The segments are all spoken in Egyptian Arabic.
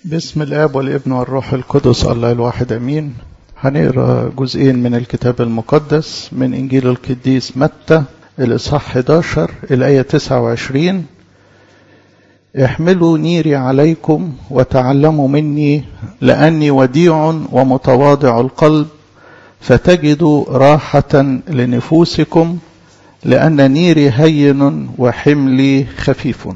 باسم الاب والابن والروح القدس الله الواحد امين هنقرا جزئين من الكتاب المقدس من انجيل القديس متى الاصحاح 11 الايه 29 احملوا نيري عليكم وتعلموا مني لاني وديع ومتواضع القلب فتجدوا راحه لنفوسكم لان نيري هين وحملي خفيف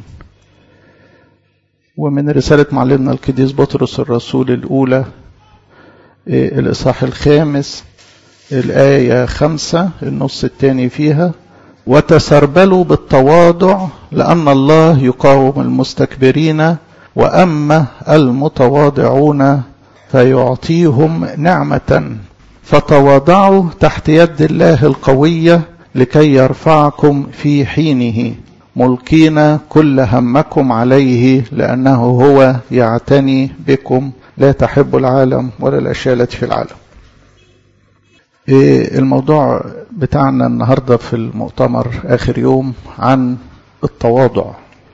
ومن رسالة معلمنا القديس بطرس الرسول الأولى الإصحاح الخامس الآية خمسة النص الثاني فيها وتسربلوا بالتواضع لأن الله يقاوم المستكبرين وأما المتواضعون فيعطيهم نعمة فتواضعوا تحت يد الله القوية لكي يرفعكم في حينه ملقين كل همكم عليه لأنه هو يعتني بكم لا تحب العالم ولا الأشياء التي في العالم الموضوع بتاعنا النهاردة في المؤتمر آخر يوم عن التواضع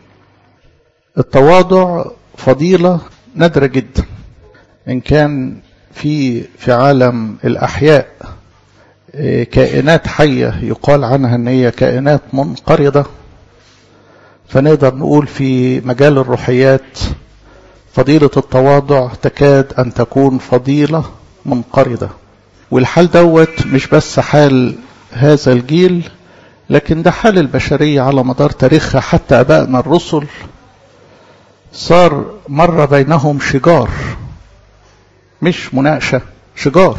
التواضع فضيلة نادرة جدا إن كان في في عالم الأحياء كائنات حية يقال عنها أن هي كائنات منقرضة فنقدر نقول في مجال الروحيات فضيلة التواضع تكاد أن تكون فضيلة منقرضة والحال دوت مش بس حال هذا الجيل لكن ده حال البشرية على مدار تاريخها حتى أبائنا الرسل صار مر بينهم شجار مش مناقشة شجار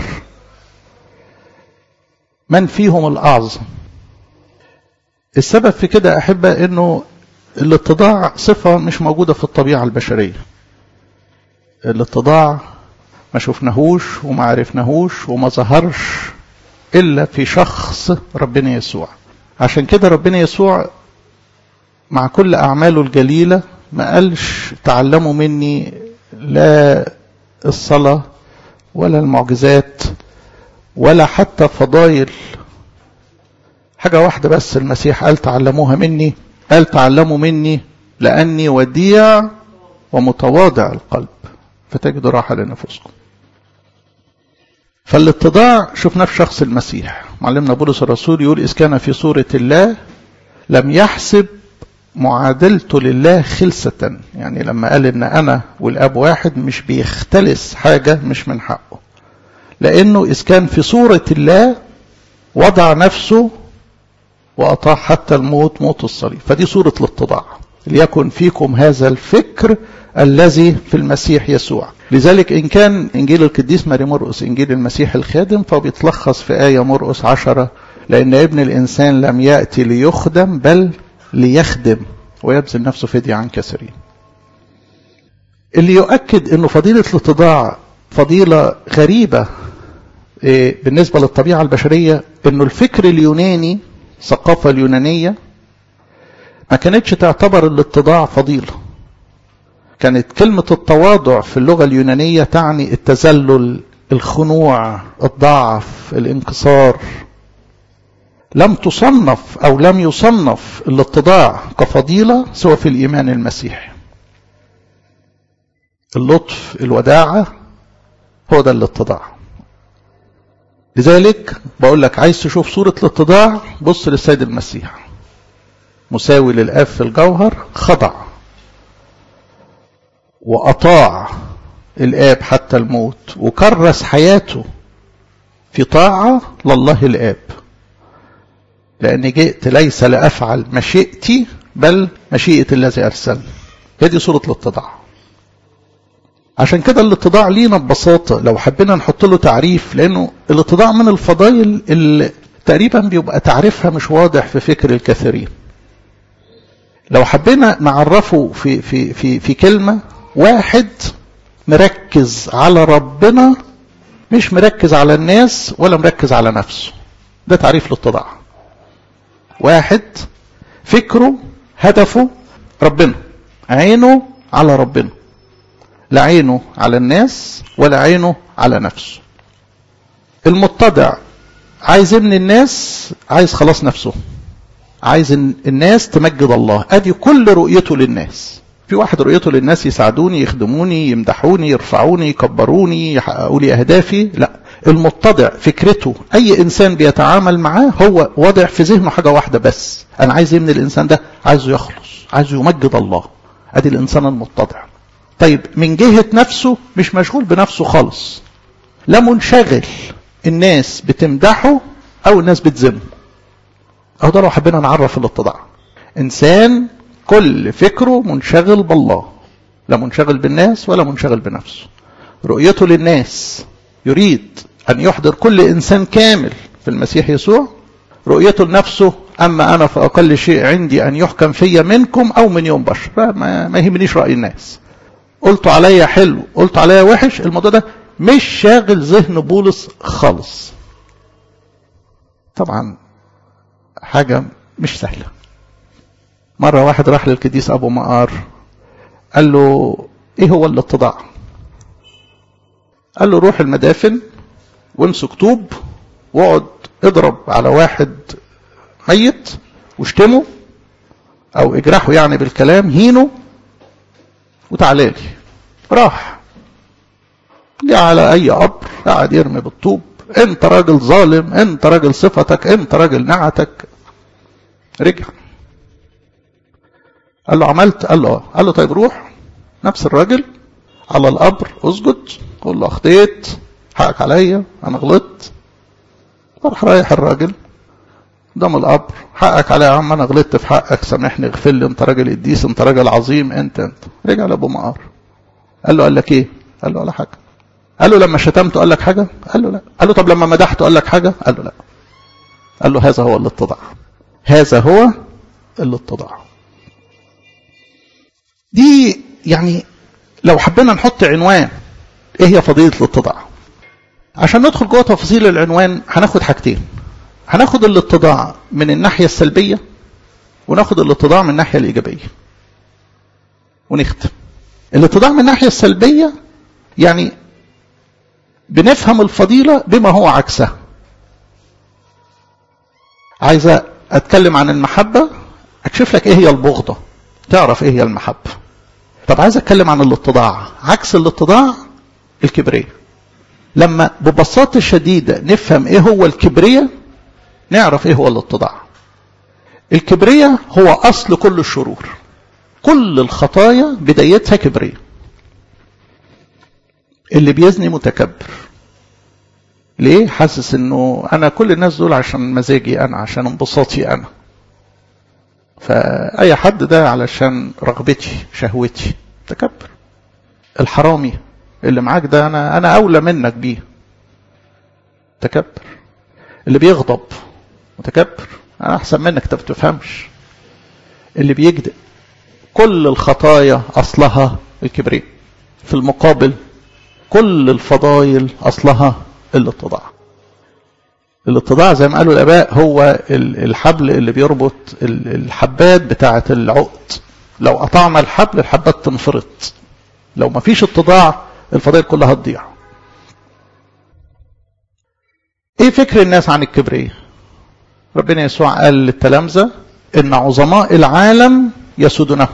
من فيهم الأعظم السبب في كده أحبة أنه الاتضاع صفة مش موجودة في الطبيعة البشرية الاتضاع ما شفناهوش وما عرفناهوش وما ظهرش إلا في شخص ربنا يسوع عشان كده ربنا يسوع مع كل أعماله الجليلة ما قالش تعلموا مني لا الصلاة ولا المعجزات ولا حتى فضايل حاجة واحدة بس المسيح قال تعلموها مني قال تعلموا مني لأني وديع ومتواضع القلب فتجدوا راحة لنفوسكم فالاتضاع شفناه في شخص المسيح معلمنا بولس الرسول يقول إذ كان في صورة الله لم يحسب معادلته لله خلسة يعني لما قال إن أنا والأب واحد مش بيختلس حاجة مش من حقه لأنه إذ كان في صورة الله وضع نفسه وأطاع حتى الموت موت الصليب فدي صورة الاتضاع ليكن فيكم هذا الفكر الذي في المسيح يسوع لذلك إن كان إنجيل القديس ماري مرقس إنجيل المسيح الخادم فبيتلخص في آية مرقس عشرة لأن ابن الإنسان لم يأتي ليخدم بل ليخدم ويبذل نفسه فدية عن كثيرين اللي يؤكد أنه فضيلة الاتضاع فضيلة غريبة بالنسبة للطبيعة البشرية أنه الفكر اليوناني الثقافة اليونانية ما كانتش تعتبر الاتضاع فضيلة كانت كلمة التواضع في اللغة اليونانية تعني التذلل الخنوع الضعف الانكسار لم تصنف أو لم يصنف الاتضاع كفضيلة سوى في الإيمان المسيحي اللطف الوداعة هو ده الاتضاع لذلك بقول لك عايز تشوف صورة الاتضاع بص للسيد المسيح مساوي للآب في الجوهر خضع وأطاع الآب حتى الموت وكرس حياته في طاعة لله الآب لأني جئت ليس لأفعل مشيئتي بل مشيئة الذي أرسلني هذه صورة الاتضاع عشان كده الاتضاع لينا ببساطة لو حبينا نحط له تعريف لأنه الاتضاع من الفضائل اللي تقريبا بيبقى تعريفها مش واضح في فكر الكثيرين لو حبينا نعرفه في, في, في, في كلمة واحد مركز على ربنا مش مركز على الناس ولا مركز على نفسه ده تعريف الاتضاع واحد فكره هدفه ربنا عينه على ربنا لا عينه على الناس ولا عينه على نفسه المتضع عايز من الناس عايز خلاص نفسه عايز الناس تمجد الله ادي كل رؤيته للناس في واحد رؤيته للناس يساعدوني يخدموني يمدحوني يرفعوني يكبروني يحققوا لي اهدافي لا المتضع فكرته اي انسان بيتعامل معاه هو واضع في ذهنه حاجه واحده بس انا عايز ايه من الانسان ده عايزه يخلص عايزه يمجد الله ادي الانسان المتضع طيب من جهه نفسه مش مشغول بنفسه خالص لا منشغل الناس بتمدحه او الناس بتذمه اهو ده لو حبينا نعرف الاتضاع انسان كل فكره منشغل بالله لا منشغل بالناس ولا منشغل بنفسه رؤيته للناس يريد أن يحضر كل إنسان كامل في المسيح يسوع رؤيته لنفسه أما أنا فأقل شيء عندي أن يحكم في منكم أو من يوم بشر ما, ما يهمنيش رأي الناس قلت عليا حلو قلت عليا وحش الموضوع ده مش شاغل ذهن بولس خالص طبعا حاجة مش سهلة مرة واحد راح للقديس أبو مقار قال له إيه هو الاتضاع قال له روح المدافن وامسك طوب واقعد اضرب على واحد ميت واشتمه او اجرحه يعني بالكلام هينه وتعالى لي راح جه على اي قبر قعد يرمي بالطوب انت راجل ظالم انت راجل صفتك انت راجل نعتك رجع قال له عملت قال له اه قال له طيب روح نفس الراجل على القبر اسجد قول له اخطيت حقك عليا انا غلطت راح رايح الراجل قدام القبر حقك عليا يا عم انا غلطت في حقك سامحني اغفر لي انت راجل قديس انت راجل عظيم انت انت رجع لابو مقار قال له قال لك ايه قال له ولا حاجه قال له لما شتمته قال لك حاجه قال له لا قال له طب لما مدحته قال لك حاجه قال له لا قال له هذا هو الاتضاع هذا هو الاتضاع دي يعني لو حبينا نحط عنوان ايه هي فضيله الاتضاع عشان ندخل جوه تفاصيل العنوان هناخد حاجتين هناخد الاتضاع من الناحيه السلبيه وناخد الاتضاع من الناحيه الايجابيه ونختم الاتضاع من الناحيه السلبيه يعني بنفهم الفضيله بما هو عكسها عايز اتكلم عن المحبه اكشف لك ايه هي البغضه تعرف ايه هي المحبه طب عايز اتكلم عن الاتضاع عكس الاتضاع الكبرية لما ببساطة شديدة نفهم ايه هو الكبرية نعرف ايه هو الاتضاع الكبرية هو اصل كل الشرور كل الخطايا بدايتها كبرية اللي بيزني متكبر ليه حاسس انه انا كل الناس دول عشان مزاجي انا عشان انبساطي انا فأي حد ده علشان رغبتي شهوتي تكبر الحرامي اللي معاك ده أنا أنا أولى منك بيه تكبر اللي بيغضب متكبر أنا أحسن منك أنت بتفهمش اللي بيكذب كل الخطايا أصلها الكبرياء في المقابل كل الفضائل أصلها الاتضاع الاتضاع زي ما قالوا الاباء هو الحبل اللي بيربط الحبات بتاعه العقد لو قطعنا الحبل الحبات تنفرط لو ما فيش اتضاع الفضائل كلها تضيع ايه فكر الناس عن الكبرياء ربنا يسوع قال للتلامذه ان عظماء العالم يسودونه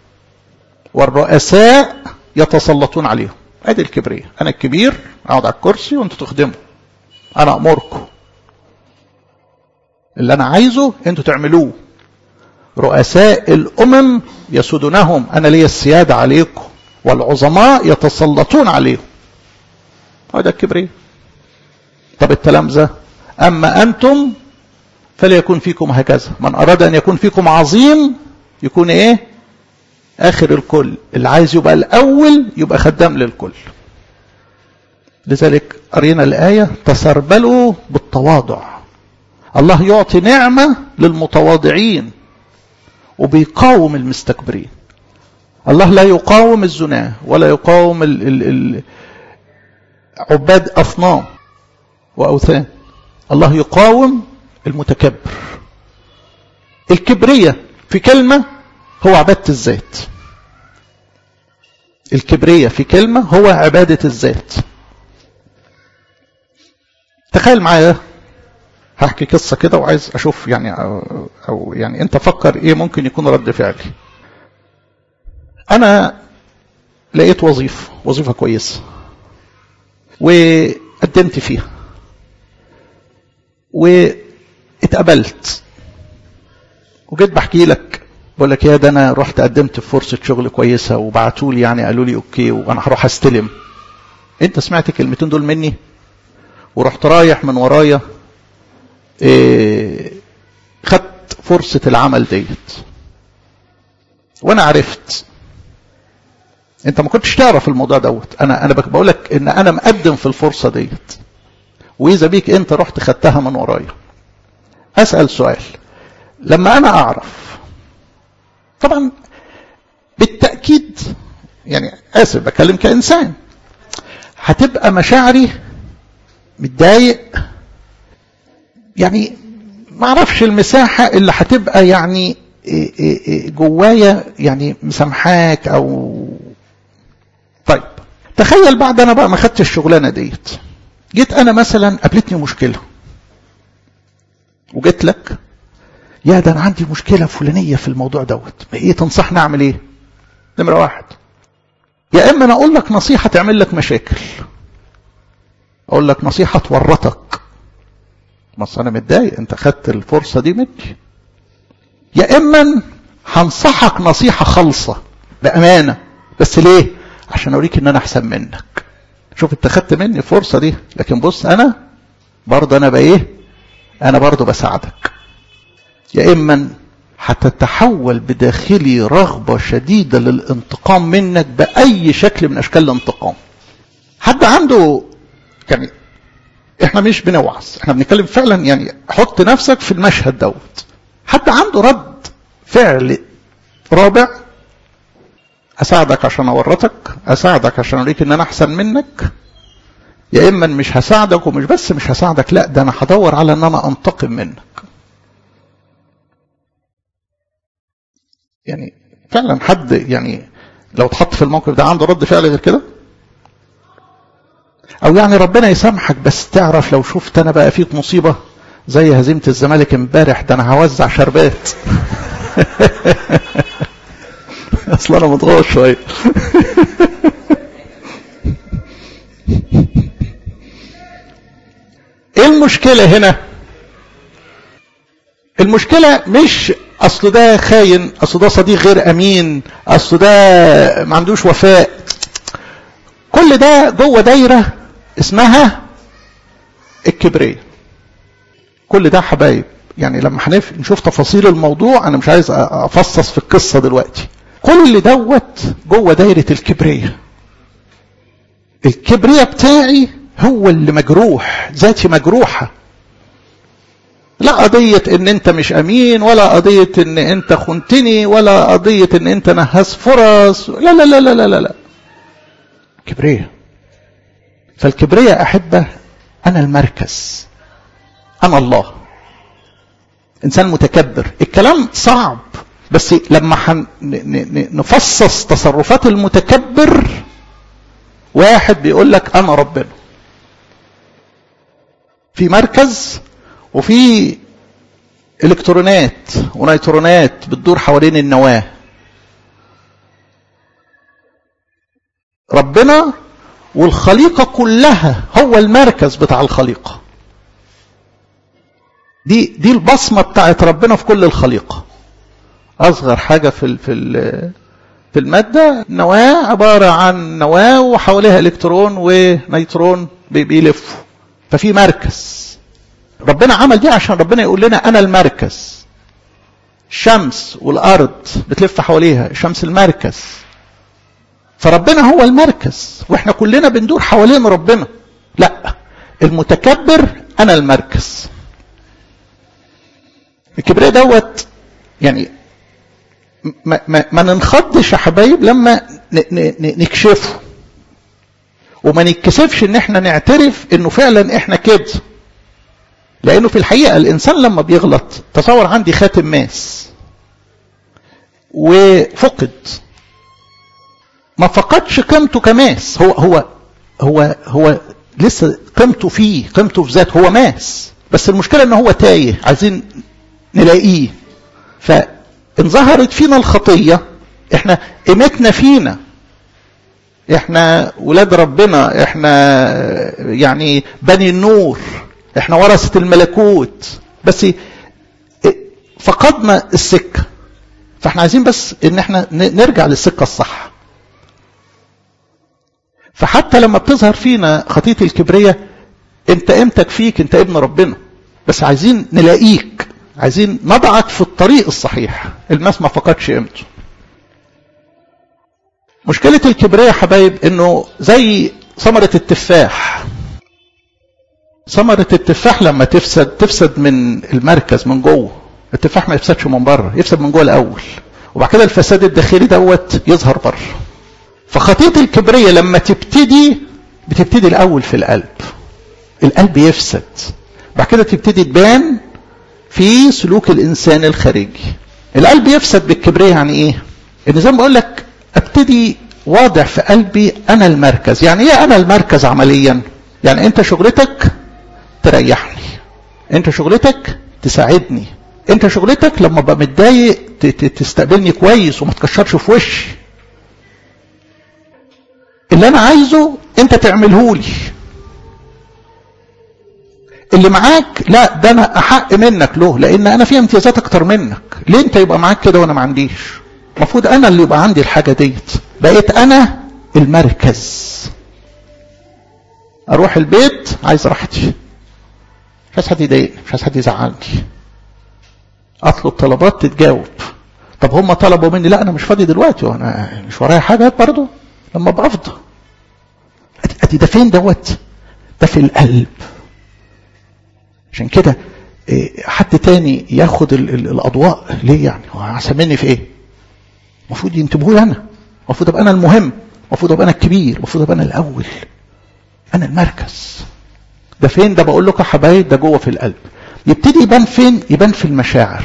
والرؤساء يتسلطون عليهم ادي الكبرياء انا الكبير اقعد على الكرسي وانتوا تخدموا انا امركم اللي انا عايزه انتوا تعملوه رؤساء الامم يسودونهم انا لي السياده عليكم والعظماء يتسلطون عليهم هذا الكبرياء طب التلامذه اما انتم فليكن فيكم هكذا من اراد ان يكون فيكم عظيم يكون ايه اخر الكل اللي عايز يبقى الاول يبقى خدام للكل لذلك قرينا الايه تسربلوا بالتواضع الله يعطي نعمة للمتواضعين وبيقاوم المستكبرين الله لا يقاوم الزنا ولا يقاوم ال ال ال عباد أصنام وأوثان الله يقاوم المتكبر الكبرية في كلمة هو عبادة الذات الكبرية في كلمة هو عبادة الذات تخيل معايا هحكي قصة كده وعايز أشوف يعني أو, أو يعني أنت فكر إيه ممكن يكون رد فعلي انا لقيت وظيفة وظيفة كويسة وقدمت فيها واتقبلت وجيت بحكي لك بقول لك يا ده انا رحت قدمت في فرصه شغل كويسه وبعتوا لي يعني قالوا لي اوكي وانا هروح استلم انت سمعت الكلمتين دول مني ورحت رايح من ورايا إيه خدت فرصه العمل ديت وانا عرفت انت ما كنتش تعرف الموضوع دوت انا انا بقول لك ان انا مقدم في الفرصه ديت واذا بيك انت رحت خدتها من ورايا اسال سؤال لما انا اعرف طبعا بالتاكيد يعني اسف بكلم كانسان هتبقى مشاعري متضايق يعني ما اعرفش المساحه اللي هتبقى يعني جوايا يعني مسامحاك او طيب تخيل بعد انا بقى ما خدت الشغلانه ديت جيت انا مثلا قابلتني مشكله وجيت لك يا ده انا عندي مشكله فلانيه في الموضوع دوت ايه تنصحني اعمل ايه نمره واحد يا اما انا اقول لك نصيحه تعمل لك مشاكل اقول لك نصيحه تورطك بس انا متضايق انت خدت الفرصه دي مني يا اما هنصحك نصيحه خالصه بامانه بس ليه عشان اوريك ان انا احسن منك شوف انت خدت مني الفرصه دي لكن بص انا برضه انا بايه انا برضه بساعدك يا اما هتتحول بداخلي رغبه شديده للانتقام منك باي شكل من اشكال الانتقام حد عنده يعني احنا مش بنوعظ احنا بنتكلم فعلا يعني حط نفسك في المشهد دوت حد عنده رد فعل رابع اساعدك عشان اورطك اساعدك عشان اوريك ان انا احسن منك يا اما مش هساعدك ومش بس مش هساعدك لا ده انا هدور على ان انا انتقم منك يعني فعلا حد يعني لو اتحط في الموقف ده عنده رد فعل غير كده او يعني ربنا يسامحك بس تعرف لو شفت انا بقى فيك مصيبه زي هزيمه الزمالك امبارح ده انا هوزع شربات اصل انا مضغوط شويه ايه المشكله هنا المشكله مش اصل ده خاين اصل ده صديق غير امين اصل ده ما عندوش وفاء كل ده جوه دايره اسمها الكبرية كل ده حبايب يعني لما هنف نشوف تفاصيل الموضوع انا مش عايز افصص في القصه دلوقتي كل دوت جوه دايره الكبريه الكبريه بتاعي هو اللي مجروح ذاتي مجروحه لا قضية ان انت مش امين ولا قضية ان انت خنتني ولا قضية ان انت نهز فرص لا لا لا لا لا لا كبرية فالكبرية احبة انا المركز انا الله انسان متكبر الكلام صعب بس لما نفصص تصرفات المتكبر واحد بيقول لك انا ربنا في مركز وفي الكترونات ونيترونات بتدور حوالين النواه ربنا والخليقه كلها هو المركز بتاع الخليقه دي دي البصمه بتاعت ربنا في كل الخليقه اصغر حاجه في في في الماده نواه عباره عن نواه وحواليها الكترون ونيترون بيلفوا ففي مركز ربنا عمل دي عشان ربنا يقول لنا انا المركز الشمس والارض بتلف حواليها الشمس المركز فربنا هو المركز واحنا كلنا بندور حوالين ربنا لا المتكبر انا المركز الكبرياء دوت يعني ما, ما, ما ننخضش يا حبايب لما نكشفه وما نتكسفش ان احنا نعترف انه فعلا احنا كده لانه في الحقيقه الانسان لما بيغلط تصور عندي خاتم ماس وفقد ما فقدش قيمته كماس هو هو هو هو لسه قيمته فيه قيمته في ذاته هو ماس بس المشكله ان هو تايه عايزين نلاقيه فان ظهرت فينا الخطيه احنا قيمتنا فينا احنا ولاد ربنا احنا يعني بني النور احنا ورثة الملكوت بس فقدنا السكة فاحنا عايزين بس ان احنا نرجع للسكة الصح فحتى لما بتظهر فينا خطية الكبرية انت قيمتك فيك انت ابن ربنا بس عايزين نلاقيك عايزين نضعك في الطريق الصحيح الماس ما فقدش قيمته مشكلة الكبرياء يا حبايب انه زي ثمرة التفاح ثمرة التفاح لما تفسد تفسد من المركز من جوه التفاح ما يفسدش من بره يفسد من جوه الاول وبعد كده الفساد الداخلي دوت يظهر بره فخطية الكبرية لما تبتدي بتبتدي الاول في القلب القلب يفسد بعد كده تبتدي تبان في سلوك الانسان الخارجي القلب يفسد بالكبرياء يعني ايه ان زي ما بقول لك ابتدي واضح في قلبي انا المركز يعني ايه انا المركز عمليا يعني انت شغلتك تريحني انت شغلتك تساعدني انت شغلتك لما ابقى متضايق تستقبلني كويس وما تكشرش في وشي اللي انا عايزه انت تعمله لي اللي معاك لا ده انا احق منك له لان انا فيها امتيازات اكتر منك ليه انت يبقى معاك كده وانا ما عنديش المفروض انا اللي يبقى عندي الحاجه ديت بقيت انا المركز اروح البيت عايز راحتي مش عايز حد يضايقني مش عايز حد يزعلني اطلب طلبات تتجاوب طب هم طلبوا مني لا انا مش فاضي دلوقتي وانا مش ورايا حاجه برضه لما ابقى افضى ادي ده فين دوت ده في القلب عشان كده حد تاني ياخد الاضواء ليه يعني هو احسن مني في ايه المفروض ينتبهوا لي انا المفروض ابقى انا المهم المفروض ابقى انا الكبير المفروض ابقى انا الاول انا المركز ده فين ده بقول لكم يا حبايب ده جوه في القلب يبتدي يبان فين يبان في المشاعر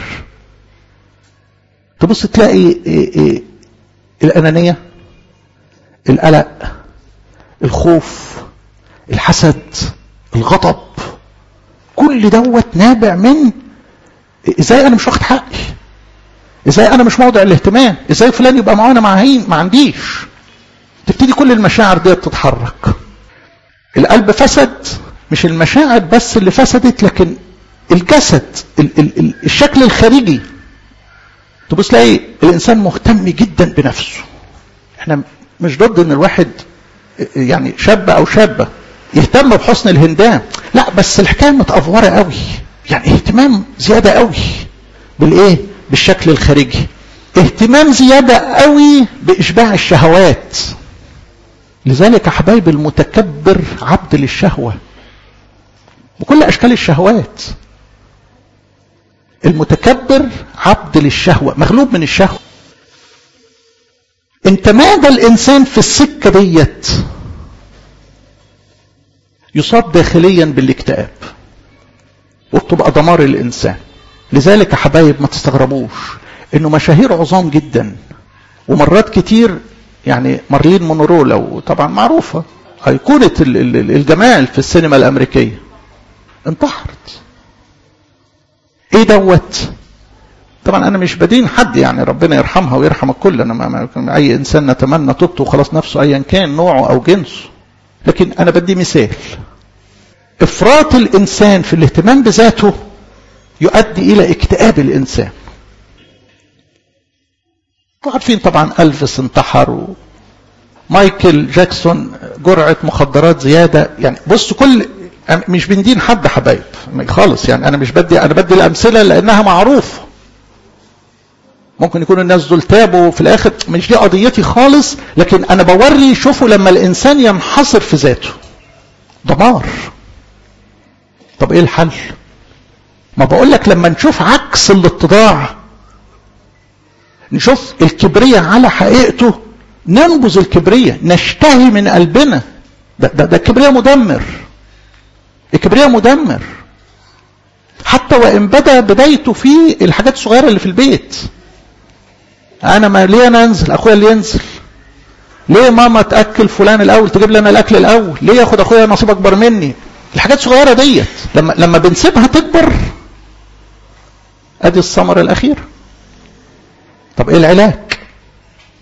تبص تلاقي إيه إيه الانانيه القلق الخوف الحسد الغضب كل دوت نابع من ازاي انا مش واخد حقي ازاي انا مش موضع الاهتمام ازاي فلان يبقى معانا معين ما عنديش تبتدي كل المشاعر دي تتحرك القلب فسد مش المشاعر بس اللي فسدت لكن الجسد ال ال ال الشكل الخارجي تبص تلاقي الانسان مهتم جدا بنفسه احنا مش ضد ان الواحد يعني شاب او شابه يهتم بحسن الهندام لا بس الحكايه متافوره قوي يعني اهتمام زياده قوي بالايه بالشكل الخارجي اهتمام زياده قوي باشباع الشهوات لذلك يا حبايب المتكبر عبد للشهوه بكل اشكال الشهوات المتكبر عبد للشهوه مغلوب من الشهوه انت ماذا الانسان في السكه ديت يصاب داخليا بالاكتئاب وبتبقى دمار الانسان لذلك يا حبايب ما تستغربوش انه مشاهير عظام جدا ومرات كتير يعني مارلين مونرو لو طبعا معروفه ايقونه الجمال في السينما الامريكيه انتحرت ايه دوت طبعا انا مش بدين حد يعني ربنا يرحمها ويرحم الكل انا ما ما اي انسان نتمنى توبته وخلاص نفسه ايا كان نوعه او جنسه لكن انا بدي مثال افراط الانسان في الاهتمام بذاته يؤدي الى اكتئاب الانسان عارفين طبعا الفيس انتحر و... مايكل جاكسون جرعة مخدرات زيادة يعني بص كل مش بندين حد حبايب خالص يعني انا مش بدي انا بدي الامثله لانها معروفه ممكن يكون الناس دول تابوا في الاخر مش دي قضيتي خالص لكن انا بوري شوفوا لما الانسان ينحصر في ذاته دمار طب ايه الحل ما بقول لك لما نشوف عكس الاتضاع نشوف الكبرية على حقيقته ننبذ الكبرية نشتهي من قلبنا ده, ده, ده الكبرياء مدمر الكبرياء مدمر حتى وان بدا بدايته في الحاجات الصغيره اللي في البيت انا ما ليه انا انزل اخويا اللي ينزل ليه ماما تاكل فلان الاول تجيب لنا الاكل الاول ليه ياخد اخويا نصيب اكبر مني الحاجات الصغيره ديت لما لما بنسيبها تكبر ادي الثمره الاخيره طب ايه العلاج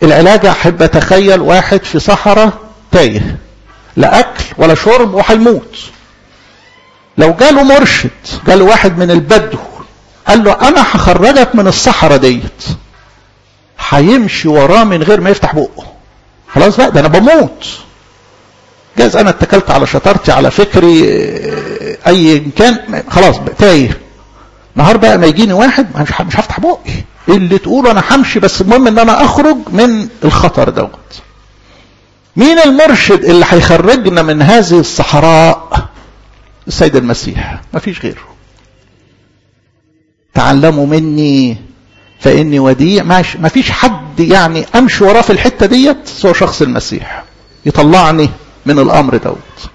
العلاج احب اتخيل واحد في صحراء تايه لا اكل ولا شرب وهيموت لو جاله مرشد جاله واحد من البدو قال له انا هخرجك من الصحراء ديت هيمشي وراه من غير ما يفتح بقه خلاص بقى ده انا بموت جاز انا اتكلت على شطارتي على فكري اي كان خلاص بقى تايه نهار بقى ما يجيني واحد مش مش هفتح بقي اللي تقوله انا همشي بس المهم ان انا اخرج من الخطر دوت مين المرشد اللي هيخرجنا من هذه الصحراء السيد المسيح مفيش غيره تعلموا مني فاني وديع ما فيش حد يعني امشي وراه في الحته ديت سوى شخص المسيح يطلعني من الامر دوت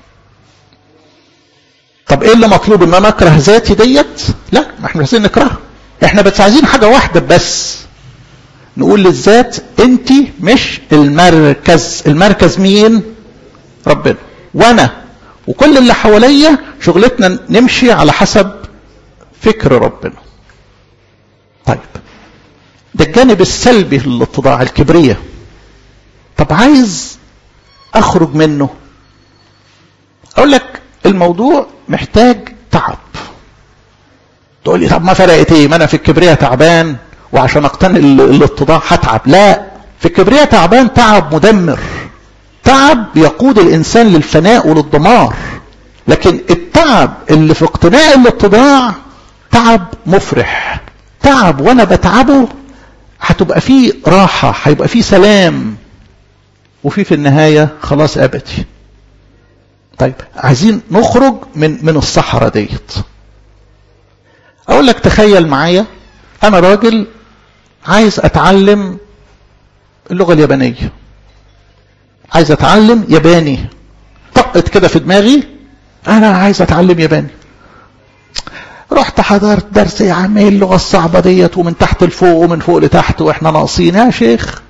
طب ايه اللي مطلوب ان انا اكره ذاتي ديت لا ما احنا عايزين نكرهها احنا بس عايزين حاجه واحده بس نقول للذات انت مش المركز المركز مين ربنا وانا وكل اللي حواليا شغلتنا نمشي على حسب فكر ربنا طيب ده الجانب السلبي للاتضاع الكبرية طب عايز اخرج منه اقول لك الموضوع محتاج تعب تقول لي طب ما فرقت ايه ما انا في الكبرياء تعبان وعشان اقتني الاتضاع هتعب لا في الكبرياء تعبان تعب مدمر تعب يقود الانسان للفناء وللدمار لكن التعب اللي في اقتناء الاتضاع تعب مفرح تعب وانا بتعبه هتبقى فيه راحة هيبقى فيه سلام وفي في النهاية خلاص أبدي طيب عايزين نخرج من من الصحراء ديت أقول لك تخيل معايا أنا راجل عايز أتعلم اللغة اليابانية عايز أتعلم ياباني طقت كده في دماغي أنا عايز أتعلم ياباني رحت حضرت درس يا عم ايه اللغه الصعبه ديت ومن تحت لفوق ومن فوق لتحت واحنا ناقصين يا شيخ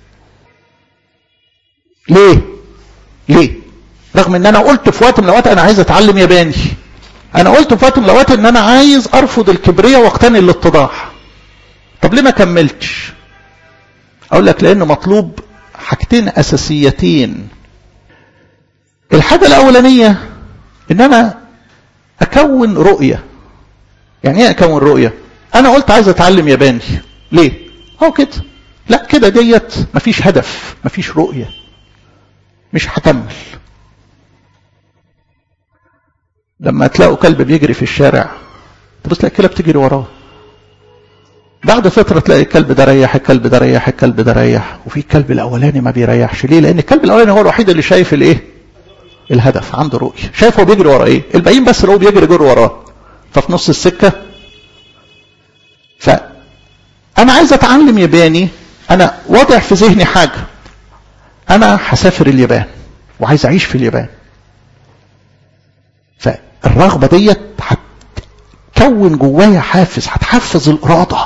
ليه ليه رغم ان انا قلت في وقت من الاوقات انا عايز اتعلم ياباني انا قلت في وقت من الاوقات ان انا عايز ارفض الكبرياء واقتني الاتضاع طب ليه ما كملتش اقول لك لان مطلوب حاجتين اساسيتين الحاجه الاولانيه ان انا اكون رؤيه يعني ايه اكون رؤيه انا قلت عايز اتعلم ياباني ليه هو كده لا كده ديت مفيش هدف مفيش رؤيه مش هكمل لما تلاقوا كلب بيجري في الشارع تبص تلاقي الكلاب بتجري وراه بعد فترة تلاقي الكلب ده ريح الكلب ده ريح الكلب ده ريح وفي الكلب الأولاني ما بيريحش ليه لأن الكلب الأولاني هو الوحيد اللي شايف الإيه الهدف عنده رؤية شايف هو بيجري ورا إيه الباقيين بس لو بيجري جري وراه ففي نص السكة فأنا عايز أتعلم ياباني أنا واضع في ذهني حاجة أنا هسافر اليابان وعايز أعيش في اليابان فالرغبة ديت هتكون جوايا حافز هتحفز الإرادة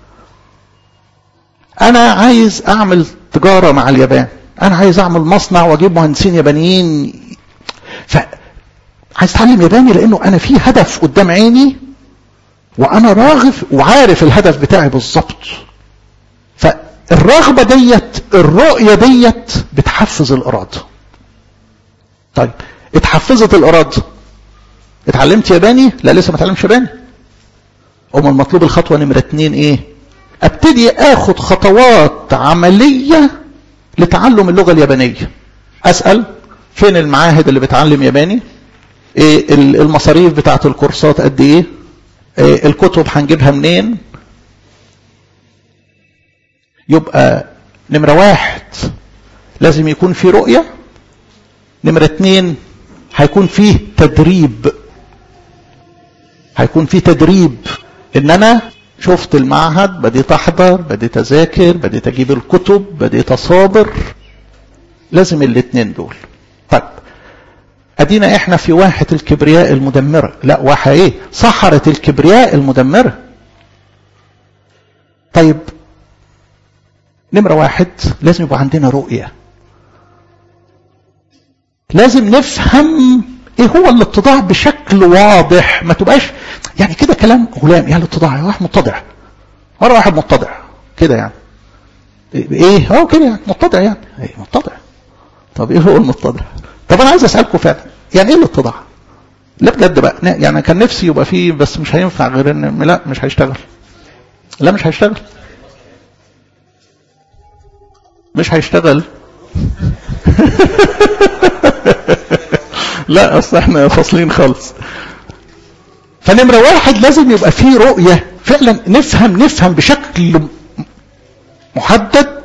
أنا عايز أعمل تجارة مع اليابان أنا عايز أعمل مصنع وأجيب مهندسين يابانيين ف عايز اتعلم ياباني لانه انا في هدف قدام عيني وانا راغب وعارف الهدف بتاعي بالظبط فالرغبه ديت الرؤيه ديت بتحفز الاراده طيب اتحفزت الاراده اتعلمت ياباني لا لسه ما اتعلمش ياباني امال المطلوب الخطوه نمره اتنين ايه ابتدي اخد خطوات عمليه لتعلم اللغه اليابانيه اسال فين المعاهد اللي بتعلم ياباني إيه المصاريف بتاعت الكورسات قد ايه, إيه الكتب هنجيبها منين يبقى نمرة واحد لازم يكون في رؤية نمرة اتنين هيكون فيه تدريب هيكون فيه تدريب ان انا شفت المعهد بديت احضر بديت اذاكر بديت اجيب الكتب بديت اصابر لازم الاتنين دول طيب ادينا احنا في واحة الكبرياء المدمرة لا واحة ايه صحرة الكبرياء المدمرة طيب نمرة واحد لازم يبقى عندنا رؤية لازم نفهم ايه هو الاتضاع بشكل واضح ما تبقاش يعني كده كلام غلام يعني الاتضاع واحد متضع مرة واحد متضع كده يعني ايه هو كده يعني متضع يعني ايه متضع طب ايه هو المتضع طب انا عايز اسالكم فعلا يعني ايه الاتضاع لا بجد بقى يعني كان نفسي يبقى فيه بس مش هينفع غير ان لا مش هيشتغل لا مش هيشتغل مش هيشتغل لا اصل احنا فاصلين خالص فنمره واحد لازم يبقى فيه رؤيه فعلا نفهم نفهم بشكل محدد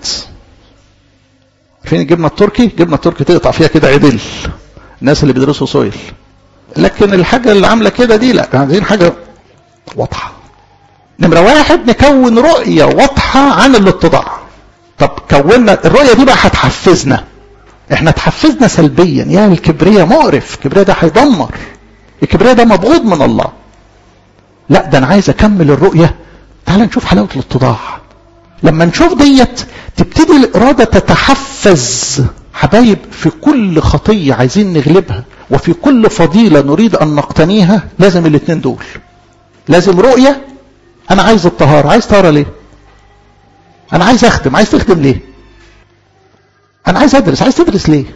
فين الجبنه التركي الجبنه التركي تقطع فيها كده عدل الناس اللي بيدرسوا سويل لكن الحاجه اللي عامله كده دي لا عايزين حاجه واضحه نمره واحد نكون رؤيه واضحه عن الاتضاع طب كونا الرؤيه دي بقى هتحفزنا احنا تحفزنا سلبيا يا الكبرياء مقرف الكبرياء ده هيدمر الكبرياء ده مبغوض من الله لا ده انا عايز اكمل الرؤيه تعال نشوف حلاوه الاتضاع لما نشوف ديت تبتدي الاراده تتحفز حبايب في كل خطيه عايزين نغلبها وفي كل فضيله نريد ان نقتنيها لازم الاثنين دول لازم رؤيه انا عايز الطهاره عايز طهاره ليه انا عايز اخدم عايز تخدم ليه انا عايز ادرس عايز تدرس ليه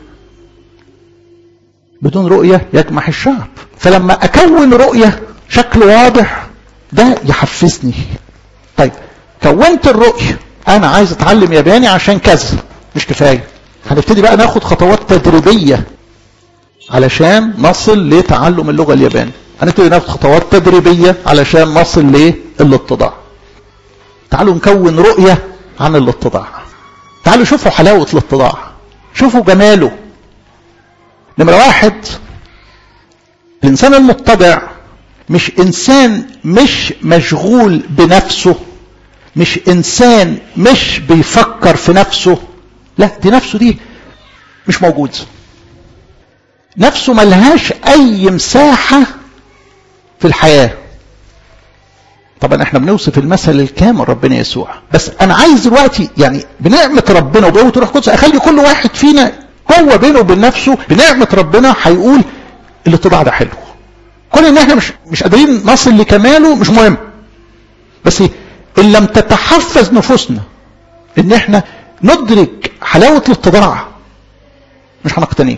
بدون رؤيه يجمح الشعب فلما اكون رؤيه شكل واضح ده يحفزني طيب كونت الرؤيه انا عايز اتعلم ياباني عشان كذا مش كفايه هنبتدي بقى ناخد خطوات تدريبيه علشان نصل لتعلم اللغه اليابانيه هنبتدي ناخد خطوات تدريبيه علشان نصل للاتضاع تعالوا نكون رؤيه عن الاتضاع تعالوا شوفوا حلاوه الاتضاع شوفوا جماله نمره واحد الانسان المتضع مش انسان مش مشغول بنفسه مش انسان مش بيفكر في نفسه لا دي نفسه دي مش موجود نفسه ملهاش اي مساحة في الحياة طبعا احنا بنوصف المثل الكامل ربنا يسوع بس انا عايز دلوقتي يعني بنعمة ربنا وبقوة روح القدس اخلي كل واحد فينا هو بينه وبين نفسه بنعمة ربنا هيقول الاتضاع ده حلو كل ان احنا مش مش قادرين نصل لكماله مش مهم بس ان لم تتحفز نفوسنا ان احنا ندرك حلاوة الاتضاع مش هنقتنيه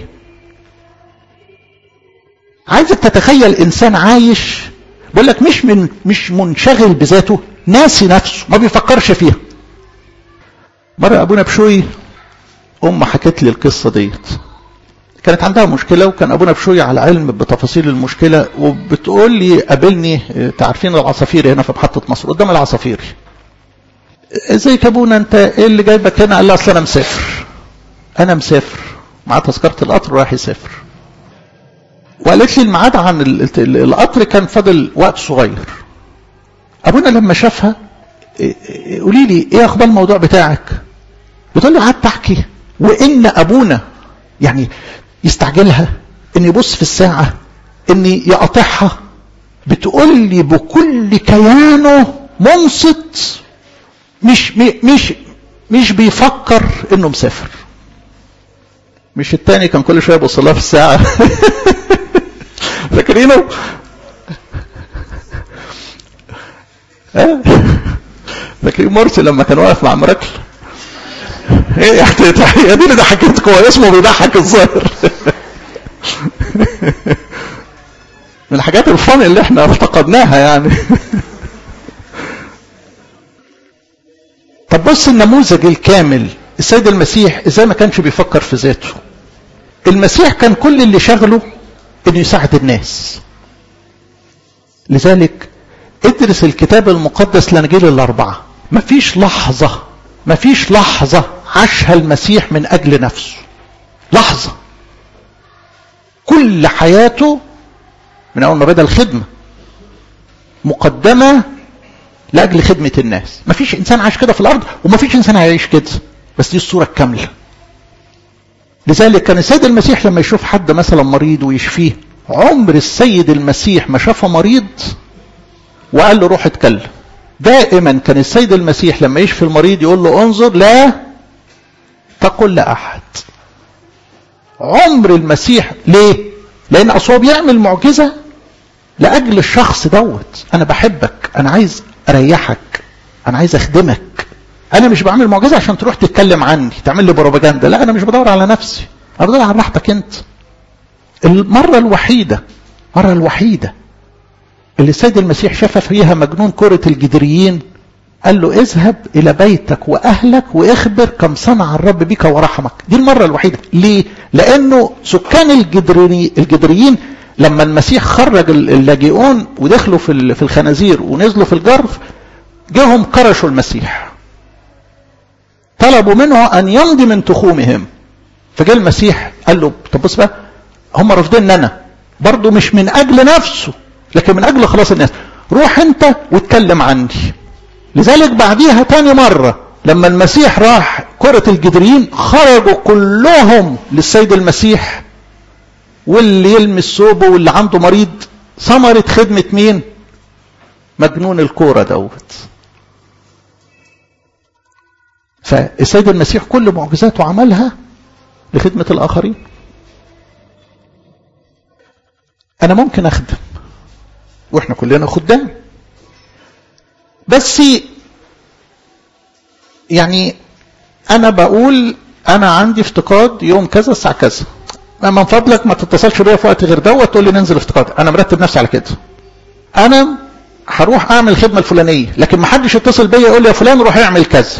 عايزك تتخيل انسان عايش بقول لك مش من مش منشغل بذاته ناسي نفسه ما بيفكرش فيها مرة ابونا بشوي ام حكت لي القصة ديت كانت عندها مشكلة وكان أبونا بشوية على علم بتفاصيل المشكلة وبتقول لي قابلني تعرفين العصافير هنا في محطة مصر قدام العصافير ازيك يا ابونا انت ايه اللي جايبك هنا قال لي اصل انا مسافر انا مسافر معاه تذكرة القطر رايح يسافر وقالت لي الميعاد عن القطر كان فاضل وقت صغير ابونا لما شافها قولي لي ايه اخبار الموضوع بتاعك بتقول لي قعدت احكي وان ابونا يعني يستعجلها ان يبص في الساعة ان يقاطعها بتقول لي بكل كيانه منصت مش مش مش بيفكر انه مسافر مش التاني كان كل شويه يبص لها في الساعه فاكرينه فاكرين مرسي لما كان واقف مع مراكل ايه يا دي اللي ضحكتكم هو اسمه بيضحك الظاهر من الحاجات الفن اللي احنا افتقدناها يعني طب بص النموذج الكامل السيد المسيح ازاي ما كانش بيفكر في ذاته المسيح كان كل اللي شغله انه يساعد الناس لذلك ادرس الكتاب المقدس الانجيل الاربعه مفيش لحظه مفيش لحظه عاشها المسيح من اجل نفسه لحظه كل حياته من اول ما بدا الخدمه مقدمه لاجل خدمه الناس مفيش انسان عاش كده في الارض ومفيش انسان هيعيش كده بس دي الصوره الكامله لذلك كان السيد المسيح لما يشوف حد مثلا مريض ويشفيه عمر السيد المسيح ما شاف مريض وقال له روح اتكلم دائما كان السيد المسيح لما يشفي المريض يقول له انظر لا تقل لأحد عمر المسيح ليه لأن أصواب بيعمل معجزة لأجل الشخص دوت أنا بحبك أنا عايز أريحك أنا عايز أخدمك انا مش بعمل معجزه عشان تروح تتكلم عني تعمل لي بروباجندا لا انا مش بدور على نفسي انا بدور على راحتك انت المره الوحيده المره الوحيده اللي السيد المسيح شاف فيها مجنون كرة الجدريين قال له اذهب الى بيتك واهلك واخبر كم صنع الرب بك ورحمك دي المرة الوحيدة ليه لانه سكان الجدري الجدريين لما المسيح خرج اللاجئون ودخلوا في في الخنازير ونزلوا في الجرف جاهم كرشوا المسيح طلبوا منه ان يمضي من تخومهم فجاء المسيح قال له طب بص بقى هم رافضين انا برضه مش من اجل نفسه لكن من اجل خلاص الناس روح انت واتكلم عني لذلك بعديها تاني مرة لما المسيح راح كرة الجدرين خرجوا كلهم للسيد المسيح واللي يلمس ثوبه واللي عنده مريض ثمرة خدمة مين مجنون الكورة دوت فالسيد المسيح كل معجزاته عملها لخدمة الآخرين أنا ممكن أخدم وإحنا كلنا خدام بس يعني أنا بقول أنا عندي افتقاد يوم كذا الساعة كذا من فضلك ما تتصلش بيا في وقت غير دوت تقول لي ننزل افتقاد أنا مرتب نفسي على كده أنا هروح أعمل الخدمة الفلانية لكن ما حدش يتصل بيا يقول لي يا فلان روح اعمل كذا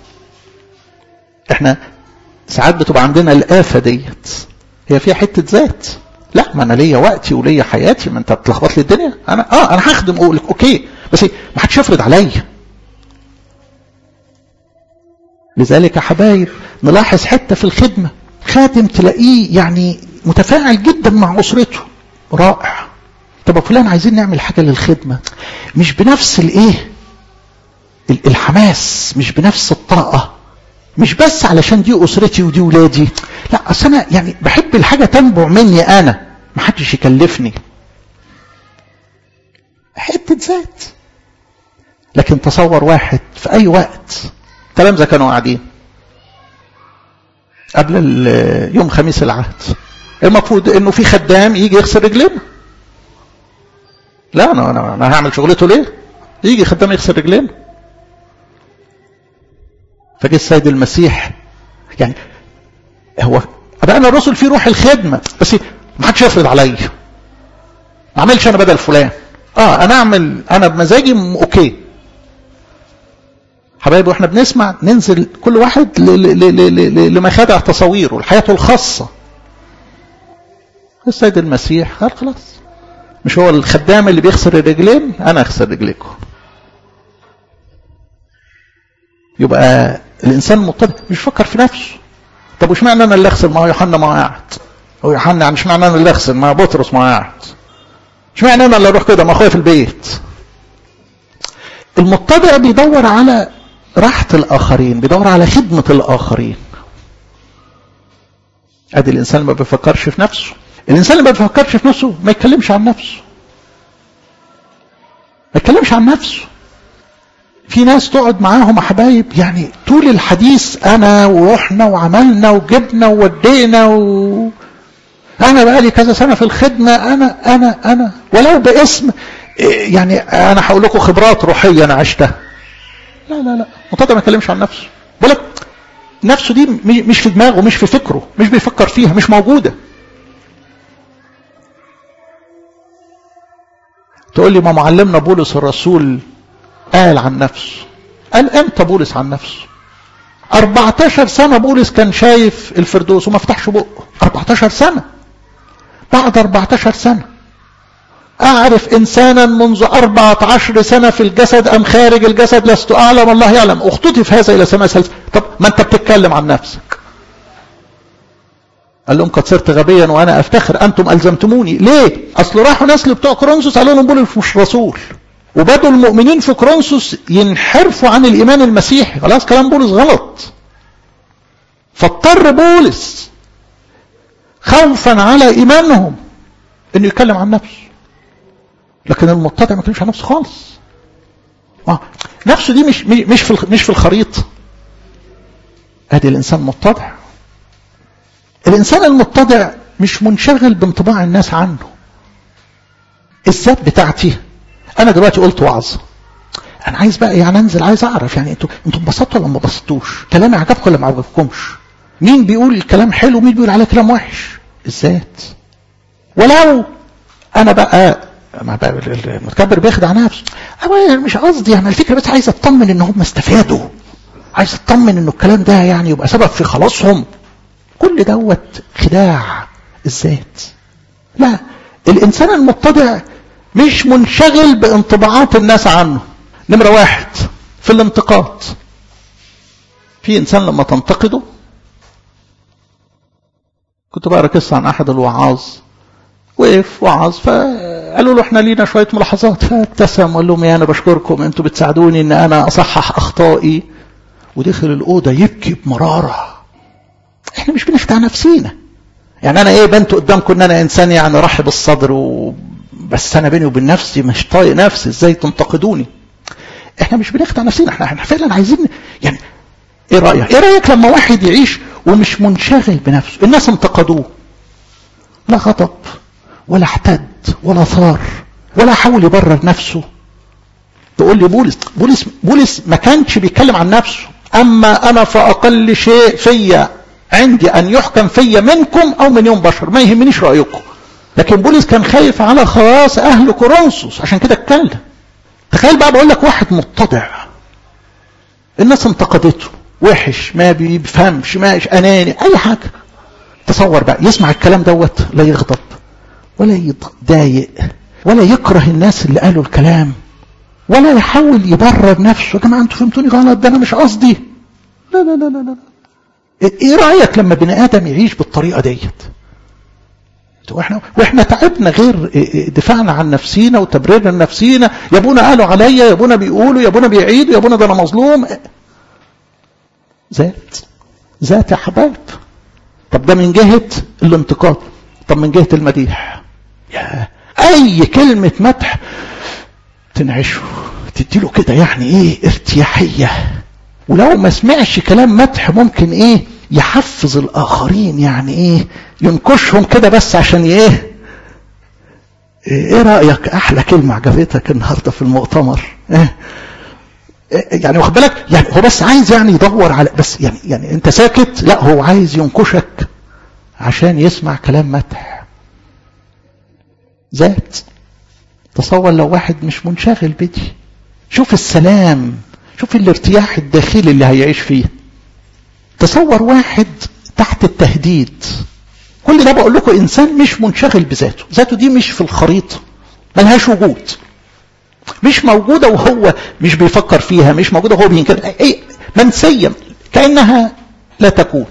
احنا ساعات بتبقى عندنا الآفة ديت هي فيها حتة ذات لا ما انا ليا وقتي وليا حياتي ما انت بتلخبط لي الدنيا انا اه انا هخدم اقول لك اوكي بس ما حدش يفرض عليا لذلك يا حبايب نلاحظ حتة في الخدمة خادم تلاقيه يعني متفاعل جدا مع أسرته رائع طب فلان عايزين نعمل حاجة للخدمة مش بنفس الايه الحماس مش بنفس الطاقة مش بس علشان دي أسرتي ودي ولادي لا أصل أنا يعني بحب الحاجة تنبع مني أنا ما حدش يكلفني حتة ذات لكن تصور واحد في أي وقت تلامذة كانوا قاعدين قبل يوم خميس العهد المفروض انه في خدام يجي يغسل رجلينا لا انا انا, أنا هعمل شغلته ليه يجي خدام يغسل رجلينا فجه السيد المسيح يعني هو ابقى الرسل في روح الخدمه بس ما حدش يفرض عليا ما اعملش انا بدل فلان اه انا اعمل انا بمزاجي اوكي حبايبي واحنا بنسمع ننزل كل واحد لمخادع تصاويره لحياته الخاصة السيد المسيح قال خلاص مش هو الخدام اللي بيغسل الرجلين انا اغسل رجليكم يبقى الانسان مضطر مش فكر في نفسه طب وش معنى انا اللي اغسل ما هو يوحنا ما قاعد هو يوحنا يعني مش معنى انا اللي اغسل ما بطرس ما قاعد مش معنى انا اللي اروح كده ما اخويا في البيت المتبع بيدور على راحة الآخرين بيدور على خدمة الآخرين ادي الانسان اللي ما بيفكرش في نفسه الانسان اللي ما بيفكرش في نفسه ما يتكلمش عن نفسه ما يتكلمش عن نفسه في ناس تقعد معاهم حبايب يعني طول الحديث انا ورحنا وعملنا وجبنا وودينا و... انا بقالي كذا سنه في الخدمه انا انا انا ولو باسم يعني انا هقول لكم خبرات روحيه انا عشتها لا لا لا متضع ما يتكلمش عن نفسه بقول لك نفسه دي مش في دماغه مش في فكره مش بيفكر فيها مش موجوده تقول لي ما معلمنا بولس الرسول قال عن نفسه قال امتى بولس عن نفسه 14 سنة بولس كان شايف الفردوس وما فتحش بقه 14 سنة بعد 14 سنة أعرف إنسانا منذ أربعة عشر سنة في الجسد أم خارج الجسد لست أعلم الله يعلم اختطف هذا إلى سماء ثالثة طب ما أنت بتتكلم عن نفسك قال لهم قد صرت غبيا وأنا أفتخر أنتم ألزمتموني ليه أصل راحوا ناس اللي بتوع كورنثوس قالوا لهم بولس مش رسول وبدوا المؤمنين في كورنثوس ينحرفوا عن الإيمان المسيحي خلاص كلام بولس غلط فاضطر بولس خوفا على إيمانهم إنه يتكلم عن نفسه لكن المتضع ما يتكلمش عن نفسه خالص آه. نفسه دي مش مش في مش في الخريطه ادي الانسان متضع الانسان المتضع مش منشغل بانطباع الناس عنه الذات بتاعتي انا دلوقتي قلت وعظ انا عايز بقى يعني انزل عايز اعرف يعني انتوا انتوا انبسطتوا ولا ما انبسطتوش كلامي عجبكم ولا ما عجبكمش مين بيقول كلام حلو ومين بيقول عليه كلام وحش الذات ولو انا بقى ما بقى المتكبر بيخدع نفسه أنا مش قصدي يعني الفكره بس عايز اطمن ان هم استفادوا عايز اطمن انه الكلام ده يعني يبقى سبب في خلاصهم كل دوت خداع الذات لا الانسان المتضع مش منشغل بانطباعات الناس عنه نمرة واحد في الانتقاد في انسان لما تنتقده كنت بقرا قصه عن احد الوعاظ وقف وعظ فقالوا له احنا لينا شويه ملاحظات فابتسم وقال لهم يا انا بشكركم انتوا بتساعدوني ان انا اصحح اخطائي ودخل الاوضه يبكي بمراره احنا مش بنخدع نفسينا يعني انا ايه بنت قدامكم ان انا انسان يعني رحب الصدر و... بس انا بيني وبين نفسي مش طايق نفسي ازاي تنتقدوني احنا مش بنخدع نفسنا احنا احنا فعلا عايزين يعني ايه رايك ايه رايك لما واحد يعيش ومش منشغل بنفسه الناس انتقدوه لا غضب ولا احتد ولا ثار ولا حاول يبرر نفسه تقول لي بولس بولس بولس ما كانش بيتكلم عن نفسه اما انا فاقل شيء فيا عندي ان يحكم فيا منكم او من يوم بشر ما يهمنيش رايكم لكن بولس كان خايف على خواص اهل كورنثوس عشان كده اتكلم تخيل بقى بقول لك واحد متضع الناس انتقدته وحش ما بيفهمش ما اناني اي حاجه تصور بقى يسمع الكلام دوت لا يغضب ولا يتضايق ولا يكره الناس اللي قالوا الكلام ولا يحاول يبرر نفسه يا جماعه انتوا فهمتوني غلط ده انا مش قصدي لا لا لا لا لا ايه رايك لما بني ادم يعيش بالطريقه ديت واحنا واحنا تعبنا غير دفاعنا عن نفسينا وتبريرنا لنفسينا يا ابونا قالوا عليا يا ابونا بيقولوا يا ابونا بيعيدوا يا ابونا ده انا مظلوم ذات ذات يا حبايب طب ده من جهه الانتقاد طب من جهه المديح يا اي كلمه مدح تنعشه تديله كده يعني ايه ارتياحيه ولو ما سمعش كلام مدح ممكن ايه يحفز الاخرين يعني ايه ينكشهم كده بس عشان ايه ايه رايك احلى كلمه عجبتك النهارده في المؤتمر إيه؟ يعني واخد بالك يعني هو بس عايز يعني يدور على بس يعني يعني انت ساكت لا هو عايز ينكشك عشان يسمع كلام مدح ذات تصور لو واحد مش منشغل بدي شوف السلام شوف الارتياح الداخلي اللي هيعيش فيه تصور واحد تحت التهديد كل ده بقول لكم انسان مش منشغل بذاته ذاته دي مش في الخريطه ملهاش وجود مش موجوده وهو مش بيفكر فيها مش موجوده وهو بينكر ايه منسيه كانها لا تكون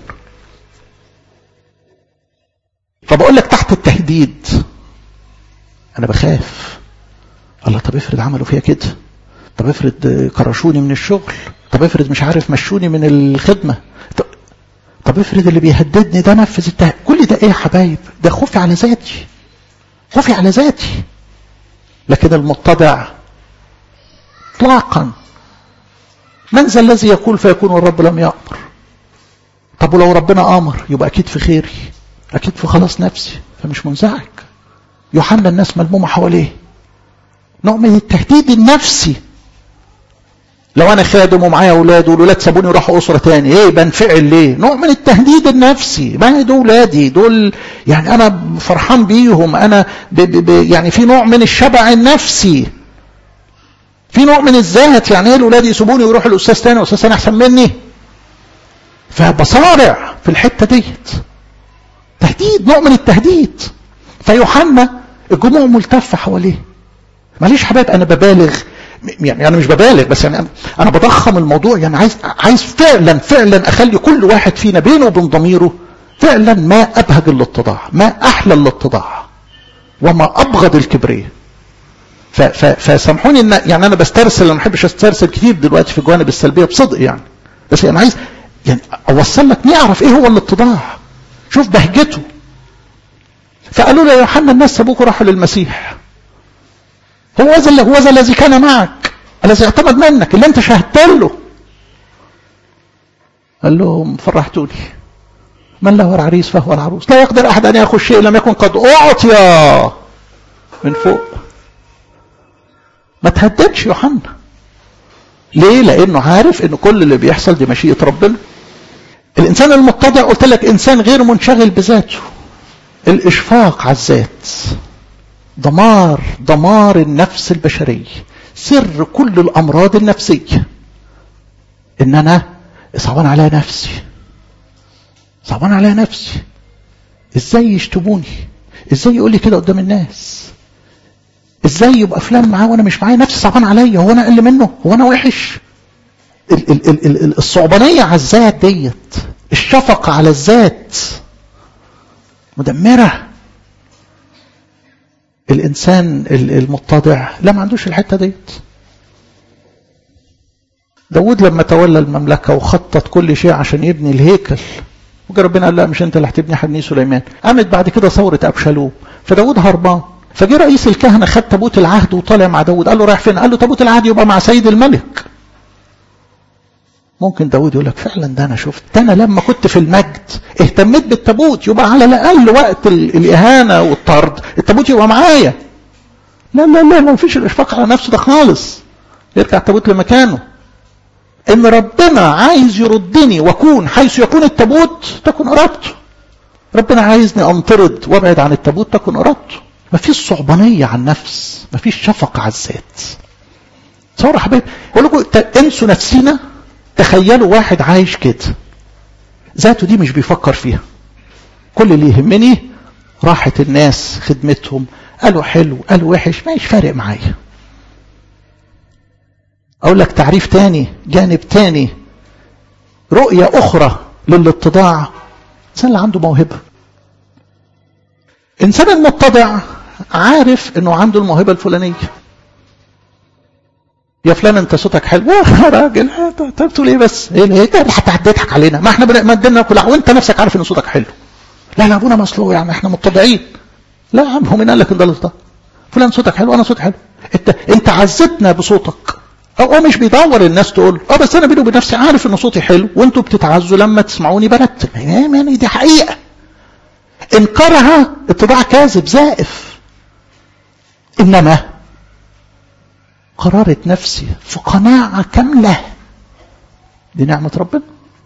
فبقول لك تحت التهديد انا بخاف الله طب افرض عملوا فيها كده طب افرض كرشوني من الشغل طب افرض مش عارف مشوني من الخدمه طب, طب افرض اللي بيهددني ده نفذ التهديد كل ده ايه يا حبايب ده خوفي على ذاتي خوفي على ذاتي لكن المتضع اطلاقا من ذا الذي يقول فيكون الرب لم يامر طب ولو ربنا امر يبقى اكيد في خيري اكيد في خلاص نفسي فمش منزعج يوحنا الناس ملمومه حواليه نوع من التهديد النفسي لو انا خادم ومعايا اولاد والولاد سابوني وراحوا اسره تاني ايه بنفعل ليه نوع من التهديد النفسي ما دول ولادي دول يعني انا فرحان بيهم انا ب ب ب يعني في نوع من الشبع النفسي في نوع من الذات يعني ايه الولاد يسيبوني ويروحوا الاستاذ تاني والاستاذ تاني احسن مني فبصارع في الحته ديت تهديد نوع من التهديد فيوحنا الجموع ملتفه حواليه معلش حبايب انا ببالغ يعني انا مش ببالغ بس يعني انا بضخم الموضوع يعني عايز عايز فعلا فعلا اخلي كل واحد فينا بينه وبين ضميره فعلا ما ابهج الاتضاع ما احلى الاتضاع وما ابغض الكبرياء فسامحوني ان يعني انا بسترسل انا ما بحبش استرسل كتير دلوقتي في الجوانب السلبيه بصدق يعني بس انا عايز يعني اوصل لك نعرف ايه هو الاتضاع شوف بهجته فقالوا له يا يوحنا الناس سابوك وراحوا للمسيح هو ذا هو ذا الذي كان معك الذي اعتمد منك اللي انت شهدت له قال لهم فرحتوني من له العريس فهو العروس لا يقدر احد ان ياخذ شيء لم يكن قد اعطي من فوق ما تهددش يوحنا ليه لانه عارف ان كل اللي بيحصل دي مشيئه ربنا الانسان المتضع قلت لك انسان غير منشغل بذاته الاشفاق على الذات دمار دمار النفس البشريه سر كل الامراض النفسيه ان انا صعبان على نفسي صعبان على نفسي ازاي يشتموني ازاي يقول لي كده قدام الناس ازاي يبقى فلان معاه وانا مش معايا نفسي صعبان عليا هو انا اقل منه هو انا وحش ال ال ال ال الصعبانيه على الذات ديت الشفقه على الذات مدمره الانسان المتضع لا ما عندوش الحته ديت داود لما تولى المملكة وخطط كل شيء عشان يبني الهيكل وجا ربنا قال لا مش انت اللي هتبني حبني سليمان قامت بعد كده ثورة أبشالوم فداود هربان فجه رئيس الكهنة خد تابوت العهد وطالع مع داود قال له رايح فين قال له تابوت العهد يبقى مع سيد الملك ممكن داود يقول لك فعلا ده انا شفت ده انا لما كنت في المجد اهتميت بالتابوت يبقى على الاقل وقت الاهانه والطرد التابوت يبقى معايا لا لا لا ما فيش الاشفاق على نفسه ده خالص يرجع التابوت لمكانه ان ربنا عايز يردني واكون حيث يكون التابوت تكن ارادته ربنا عايزني انطرد وابعد عن التابوت تكن ارادته مفيش صعبانيه على النفس مفيش شفقه على الذات تصور يا حبايبي بقول لكم انسوا نفسينا تخيلوا واحد عايش كده ذاته دي مش بيفكر فيها كل اللي يهمني راحة الناس خدمتهم قالوا حلو قالوا وحش مش فارق معايا أقول لك تعريف تاني جانب تاني رؤية أخرى للاتضاع الإنسان اللي عنده موهبة إنسان المتضع عارف إنه عنده الموهبة الفلانية يا فلان انت صوتك حلو يا راجل انت بتقول ايه بس ايه ايه ده حتى هتضحك علينا ما احنا بنقدمنا كل وانت نفسك عارف ان صوتك حلو لا لا ابونا مصلوب يعني احنا متضعين لا يا عم هو مين قال لك ان ده فلان صوتك حلو انا صوتي حلو انت انت عزتنا بصوتك او مش بيدور الناس تقول اه بس انا بيني وبين نفسي عارف ان صوتي حلو وانتوا بتتعزوا لما تسمعوني برتب يعني دي حقيقه انكارها اتضاع كاذب زائف انما قرارة نفسي في قناعة كاملة دي نعمة ربنا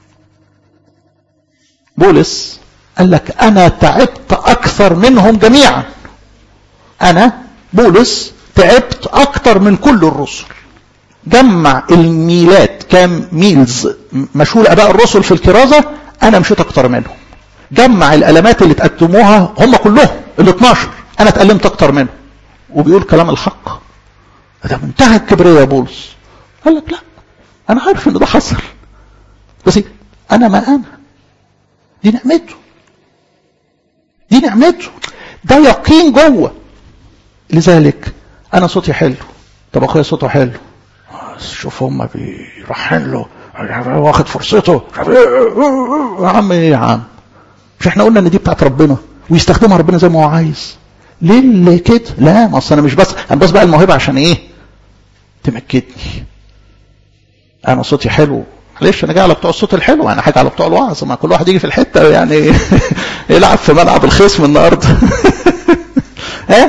بولس قال لك أنا تعبت أكثر منهم جميعا أنا بولس تعبت أكثر من كل الرسل جمع الميلات كام ميلز مشهور أباء الرسل في الكرازة أنا مشيت أكثر منهم جمع الألمات اللي تقدموها هم كلهم ال 12 أنا اتألمت أكثر منهم وبيقول كلام الحق ده منتهى الكبرياء يا بولس قال لك لا انا عارف ان ده حصل بس انا ما انا دي نعمته دي نعمته ده يقين جوه لذلك انا صوتي حلو طب اخويا صوته حلو شوف هم بيرحن له واخد فرصته يا عم ايه يا عم مش احنا قلنا ان دي بتاعت ربنا ويستخدمها ربنا زي ما هو عايز ليه اللي كده لا ما اصل انا مش بس انا بس بقى الموهبه عشان ايه تمكتني انا صوتي حلو معلش انا جاي على بتوع الصوت الحلو انا حاجه على بتوع الوعظ ما كل واحد يجي في الحته يعني يلعب في ملعب الخصم النهارده ها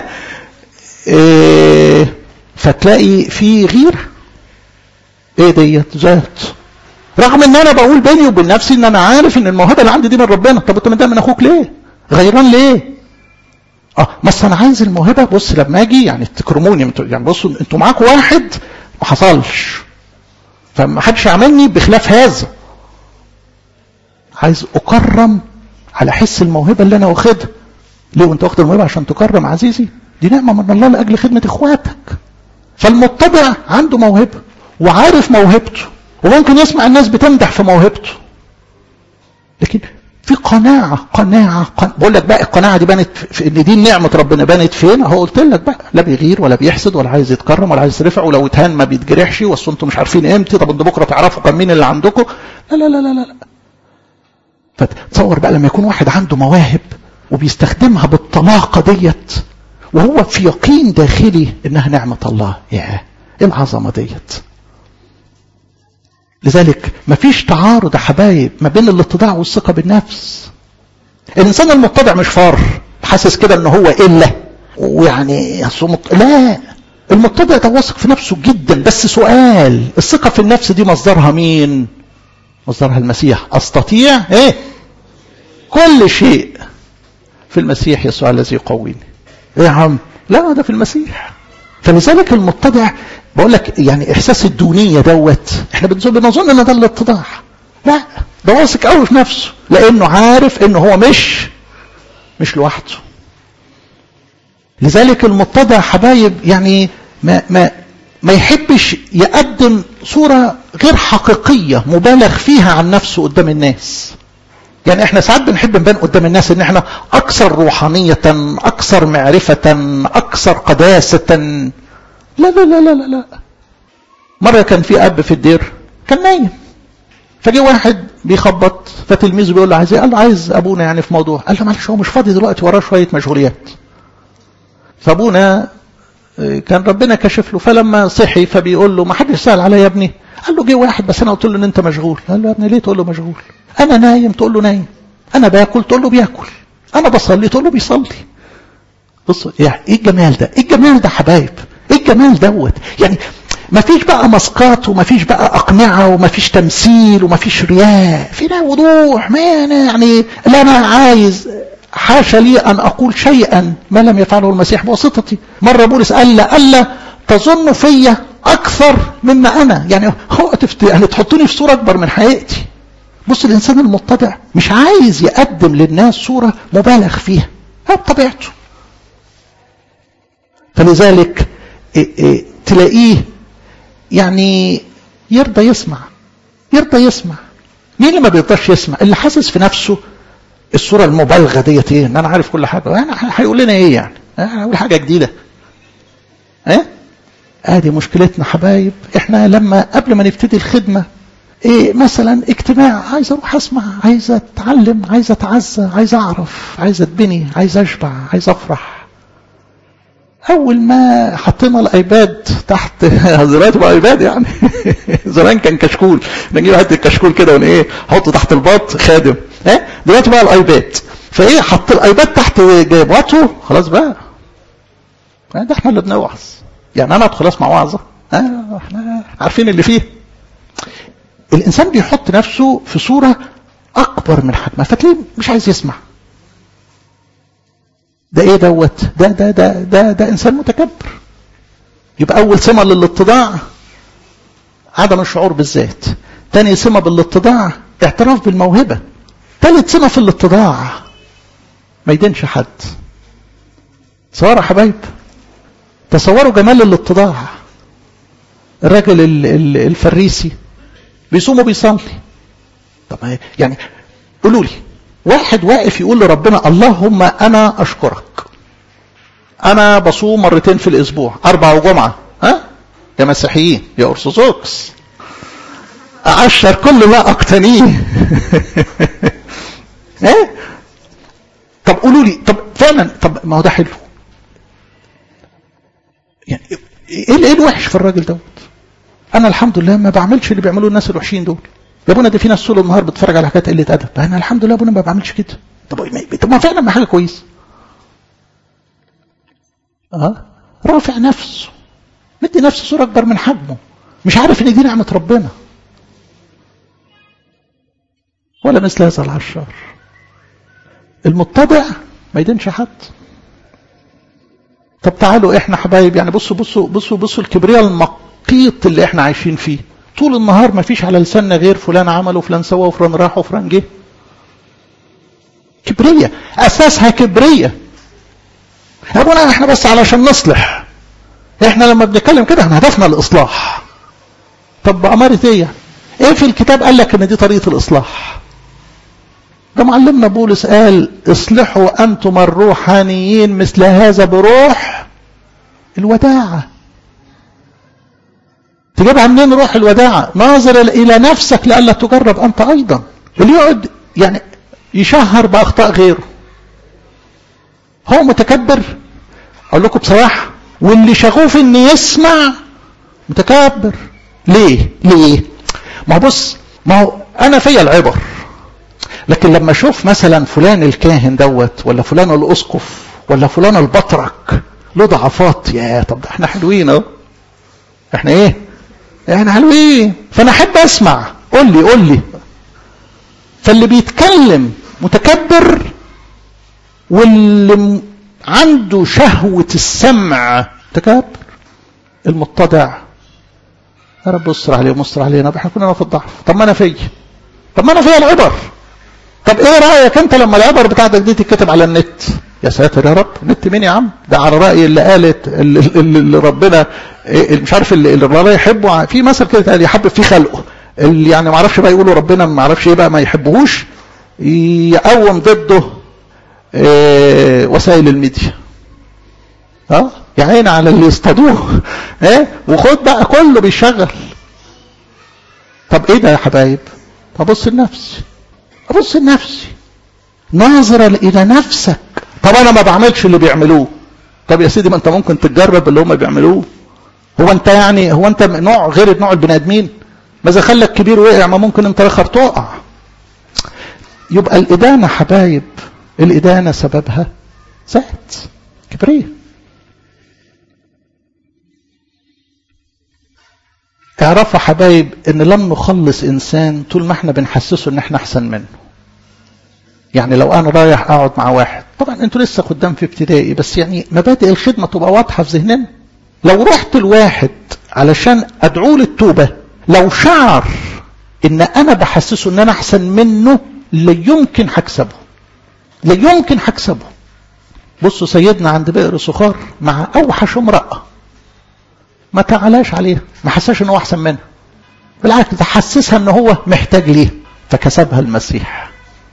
إيه فتلاقي في غيره ايه ديت ذات رغم ان انا بقول بيني وبين نفسي ان انا عارف ان الموهبه اللي عندي دي من ربنا طب انت متضايق من اخوك ليه غيران ليه اه بس انا عايز الموهبه بص لما اجي يعني تكرموني يعني بصوا انتوا معاكم واحد ما حصلش فما حدش يعملني بخلاف هذا عايز اكرم على حس الموهبه اللي انا واخدها ليه وانت واخد الموهبه عشان تكرم عزيزي دي نعمه من الله لاجل خدمه اخواتك فالمتبع عنده موهبه وعارف موهبته وممكن يسمع الناس بتمدح في موهبته لكن في قناعة قناعة, قناعة بقول لك بقى القناعة دي بانت في ان دي نعمة ربنا بانت فين اهو قلت لك بقى لا بيغير ولا بيحسد ولا عايز يتكرم ولا عايز يترفع ولو اتهان ما بيتجرحش واصل انتوا مش عارفين امتى طب انتوا بكره تعرفوا كان مين اللي عندكم لا لا لا لا لا فتصور بقى لما يكون واحد عنده مواهب وبيستخدمها بالطلاقة ديت وهو في يقين داخلي انها نعمة الله يا ايه العظمة ديت لذلك مفيش تعارض يا حبايب ما بين الاتضاع والثقة بالنفس الإنسان المتضع مش فار حاسس كده إن هو إلا ويعني يصمت لا المتضع ده واثق في نفسه جدا بس سؤال الثقة في النفس دي مصدرها مين مصدرها المسيح أستطيع ايه كل شيء في المسيح يسوع الذي يقويني ايه يا عم لا ده في المسيح فلذلك المتضع بقول لك يعني احساس الدونية دوت احنا بنظن ان ده الاتضاع لا ده واثق قوي في نفسه لانه عارف ان هو مش مش لوحده لذلك المتضع حبايب يعني ما ما ما يحبش يقدم صورة غير حقيقية مبالغ فيها عن نفسه قدام الناس يعني احنا ساعات بنحب نبان قدام الناس ان احنا اكثر روحانية اكثر معرفة اكثر قداسة لا لا لا لا لا, لا. مرة كان في اب في الدير كان نايم فجي واحد بيخبط فتلميذه بيقول له عايز ايه؟ قال له عايز ابونا يعني في موضوع قال له معلش هو مش فاضي دلوقتي وراه شويه مشغوليات فابونا كان ربنا كشف له فلما صحي فبيقول له ما حدش سال عليا يا ابني قال له جه واحد بس انا قلت له ان انت مشغول قال له يا ابني ليه تقول له مشغول انا نايم تقول له نايم انا باكل تقول له بياكل انا بصلي تقول له بيصلي بص يعني ايه الجمال ده ايه الجمال ده حبايب ايه الجمال دوت يعني ما فيش بقى مسقات وما فيش بقى أقنعة وما فيش تمثيل وما فيش رياء فينا وضوح ما يعني لا أنا عايز حاشا لي أن أقول شيئا ما لم يفعله المسيح بواسطتي مرة بولس قال لا ألا تظن فيا أكثر مما أنا يعني هو تفت... يعني تحطوني في صورة أكبر من حقيقتي بص الإنسان المتضع مش عايز يقدم للناس صورة مبالغ فيها هو بطبيعته فلذلك إيه إيه تلاقيه يعني يرضى يسمع يرضى يسمع مين اللي ما بيرضاش يسمع اللي حاسس في نفسه الصورة المبالغة ديت ايه ان انا عارف كل حاجة يعني هيقول لنا ايه يعني هقول حاجة جديدة ايه ادي مشكلتنا حبايب احنا لما قبل ما نبتدي الخدمة ايه مثلا اجتماع عايز اروح اسمع عايز اتعلم عايز اتعزى عايز اعرف عايز اتبني عايز اشبع عايز افرح اول ما حطينا الايباد تحت دلوقتي بقى ايباد يعني زمان كان كشكول نجيب حته كشكول كده ون ايه حطه تحت الباط خادم ايه دلوقتي بقى الايباد فايه حط الايباد تحت باطه خلاص بقى ده احنا اللي بنوعظ يعني انا ادخل اسمع وعظه اه احنا عارفين اللي فيه الانسان بيحط نفسه في صوره اكبر من حجمها فتلاقيه مش عايز يسمع ده ايه دوت ده ده ده ده, ده انسان متكبر يبقى اول سمه للاتضاع عدم الشعور بالذات تاني سمه بالاتضاع اعتراف بالموهبه ثالث سمه في الاتضاع ما يدينش حد صار حبايب تصوروا جمال الاتضاع الراجل الفريسي بيصوم وبيصلي طب يعني قولوا لي واحد واقف يقول لربنا اللهم انا اشكرك انا بصوم مرتين في الاسبوع اربع وجمعه ها يا مسيحيين يا ارثوذكس اعشر كل ما اقتنيه ايه طب قولوا لي طب فعلا طب ما هو ده حلو يعني ايه ايه الوحش في الراجل دوت انا الحمد لله ما بعملش اللي بيعملوه الناس الوحشين دول يا ابونا ده في ناس طول النهار بتتفرج على حاجات قله ادب انا الحمد لله ابونا ما بعملش كده طب طب ما فعلا ما حاجه كويسه اه رافع نفسه مدي نفسه صوره اكبر من حجمه مش عارف ان دي نعمه ربنا ولا مثل هذا العشار المتضع ما يدينش حد طب تعالوا احنا حبايب يعني بصوا بصوا بصوا بصوا الكبرياء المقيت اللي احنا عايشين فيه طول النهار ما فيش على لساننا غير فلان عمل وفلان سوى وفلان راح وفلان جه كبرية أساسها كبرية يا ابونا احنا بس علشان نصلح احنا لما بنتكلم كده احنا هدفنا الإصلاح طب بأمارة ايه يعني؟ ايه في الكتاب قال لك ان دي طريقة الإصلاح ده معلمنا بولس قال اصلحوا أنتم الروحانيين مثل هذا بروح الوداعة تجيبها منين روح الوداعة ناظر إلى نفسك لألا تجرب أنت أيضا اللي يقعد يعني يشهر بأخطاء غيره هو متكبر أقول لكم بصراحة واللي شغوف إن يسمع متكبر ليه ليه ما بص ما هو أنا فيا العبر لكن لما أشوف مثلا فلان الكاهن دوت ولا فلان الأسقف ولا فلان البطرك له ضعفات يا طب ده احنا حلوين اهو احنا ايه احنا حلوين فانا احب اسمع قول لي قول لي فاللي بيتكلم متكبر واللي عنده شهوة السمع تكبر المتضع يا رب استر عليه ومستر علينا احنا كلنا في الضعف طب ما انا فيا طب ما انا فيا العبر طب ايه رايك انت لما العبر بتاعتك دي تتكتب على النت يا ساتر يا رب النت مين يا عم ده على راي اللي قالت اللي, اللي ربنا مش عارف اللي, اللي ربنا يحبه في مثل كده قال يحبب في خلقه اللي يعني ما اعرفش بقى يقولوا ربنا ما اعرفش ايه بقى ما يحبهوش يقوم ضده إيه وسائل الميديا اه يا عيني على اللي يصطادوه ايه وخد بقى كله بيشغل طب ايه ده يا حبايب ابص لنفسي ابص لنفسي ناظرا الى نفسك طب انا ما بعملش اللي بيعملوه طب يا سيدي ما انت ممكن تجرب اللي هم بيعملوه هو انت يعني هو انت نوع غير نوع البني ادمين ما اذا خلك كبير وقع ما ممكن انت اخر تقع يبقى الادانه حبايب الادانه سببها ذات كبريه اعرفوا حبايب ان لم نخلص انسان طول ما احنا بنحسسه ان احنا احسن منه يعني لو انا رايح اقعد مع واحد طبعا انتوا لسه قدام في ابتدائي بس يعني مبادئ الخدمه تبقى واضحه في ذهننا لو رحت الواحد علشان ادعوه للتوبه لو شعر ان انا بحسسه ان انا احسن منه لا يمكن هكسبه لا يمكن هكسبه بصوا سيدنا عند بئر سخار مع اوحش امراه ما تعلاش عليها ما حساش ان هو احسن منها بالعكس ده حسسها ان هو محتاج ليه فكسبها المسيح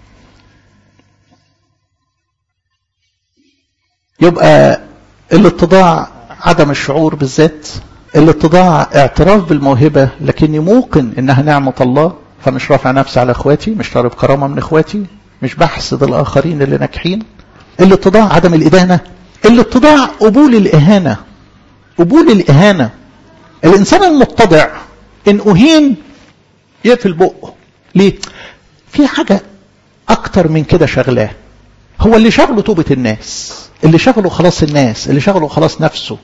يبقى الاتضاع عدم الشعور بالذات الاتضاع اعتراف بالموهبة لكني موقن انها نعمة الله فمش رافع نفسي على اخواتي مش طالب كرامة من اخواتي مش بحسد الاخرين اللي ناجحين الاتضاع عدم الادانة الاتضاع قبول الاهانة قبول الاهانة الانسان المتضع ان اهين يقفل بقه ليه في حاجة اكتر من كده شغلاه هو اللي شغله توبة الناس اللي شغله خلاص الناس اللي شغله خلاص نفسه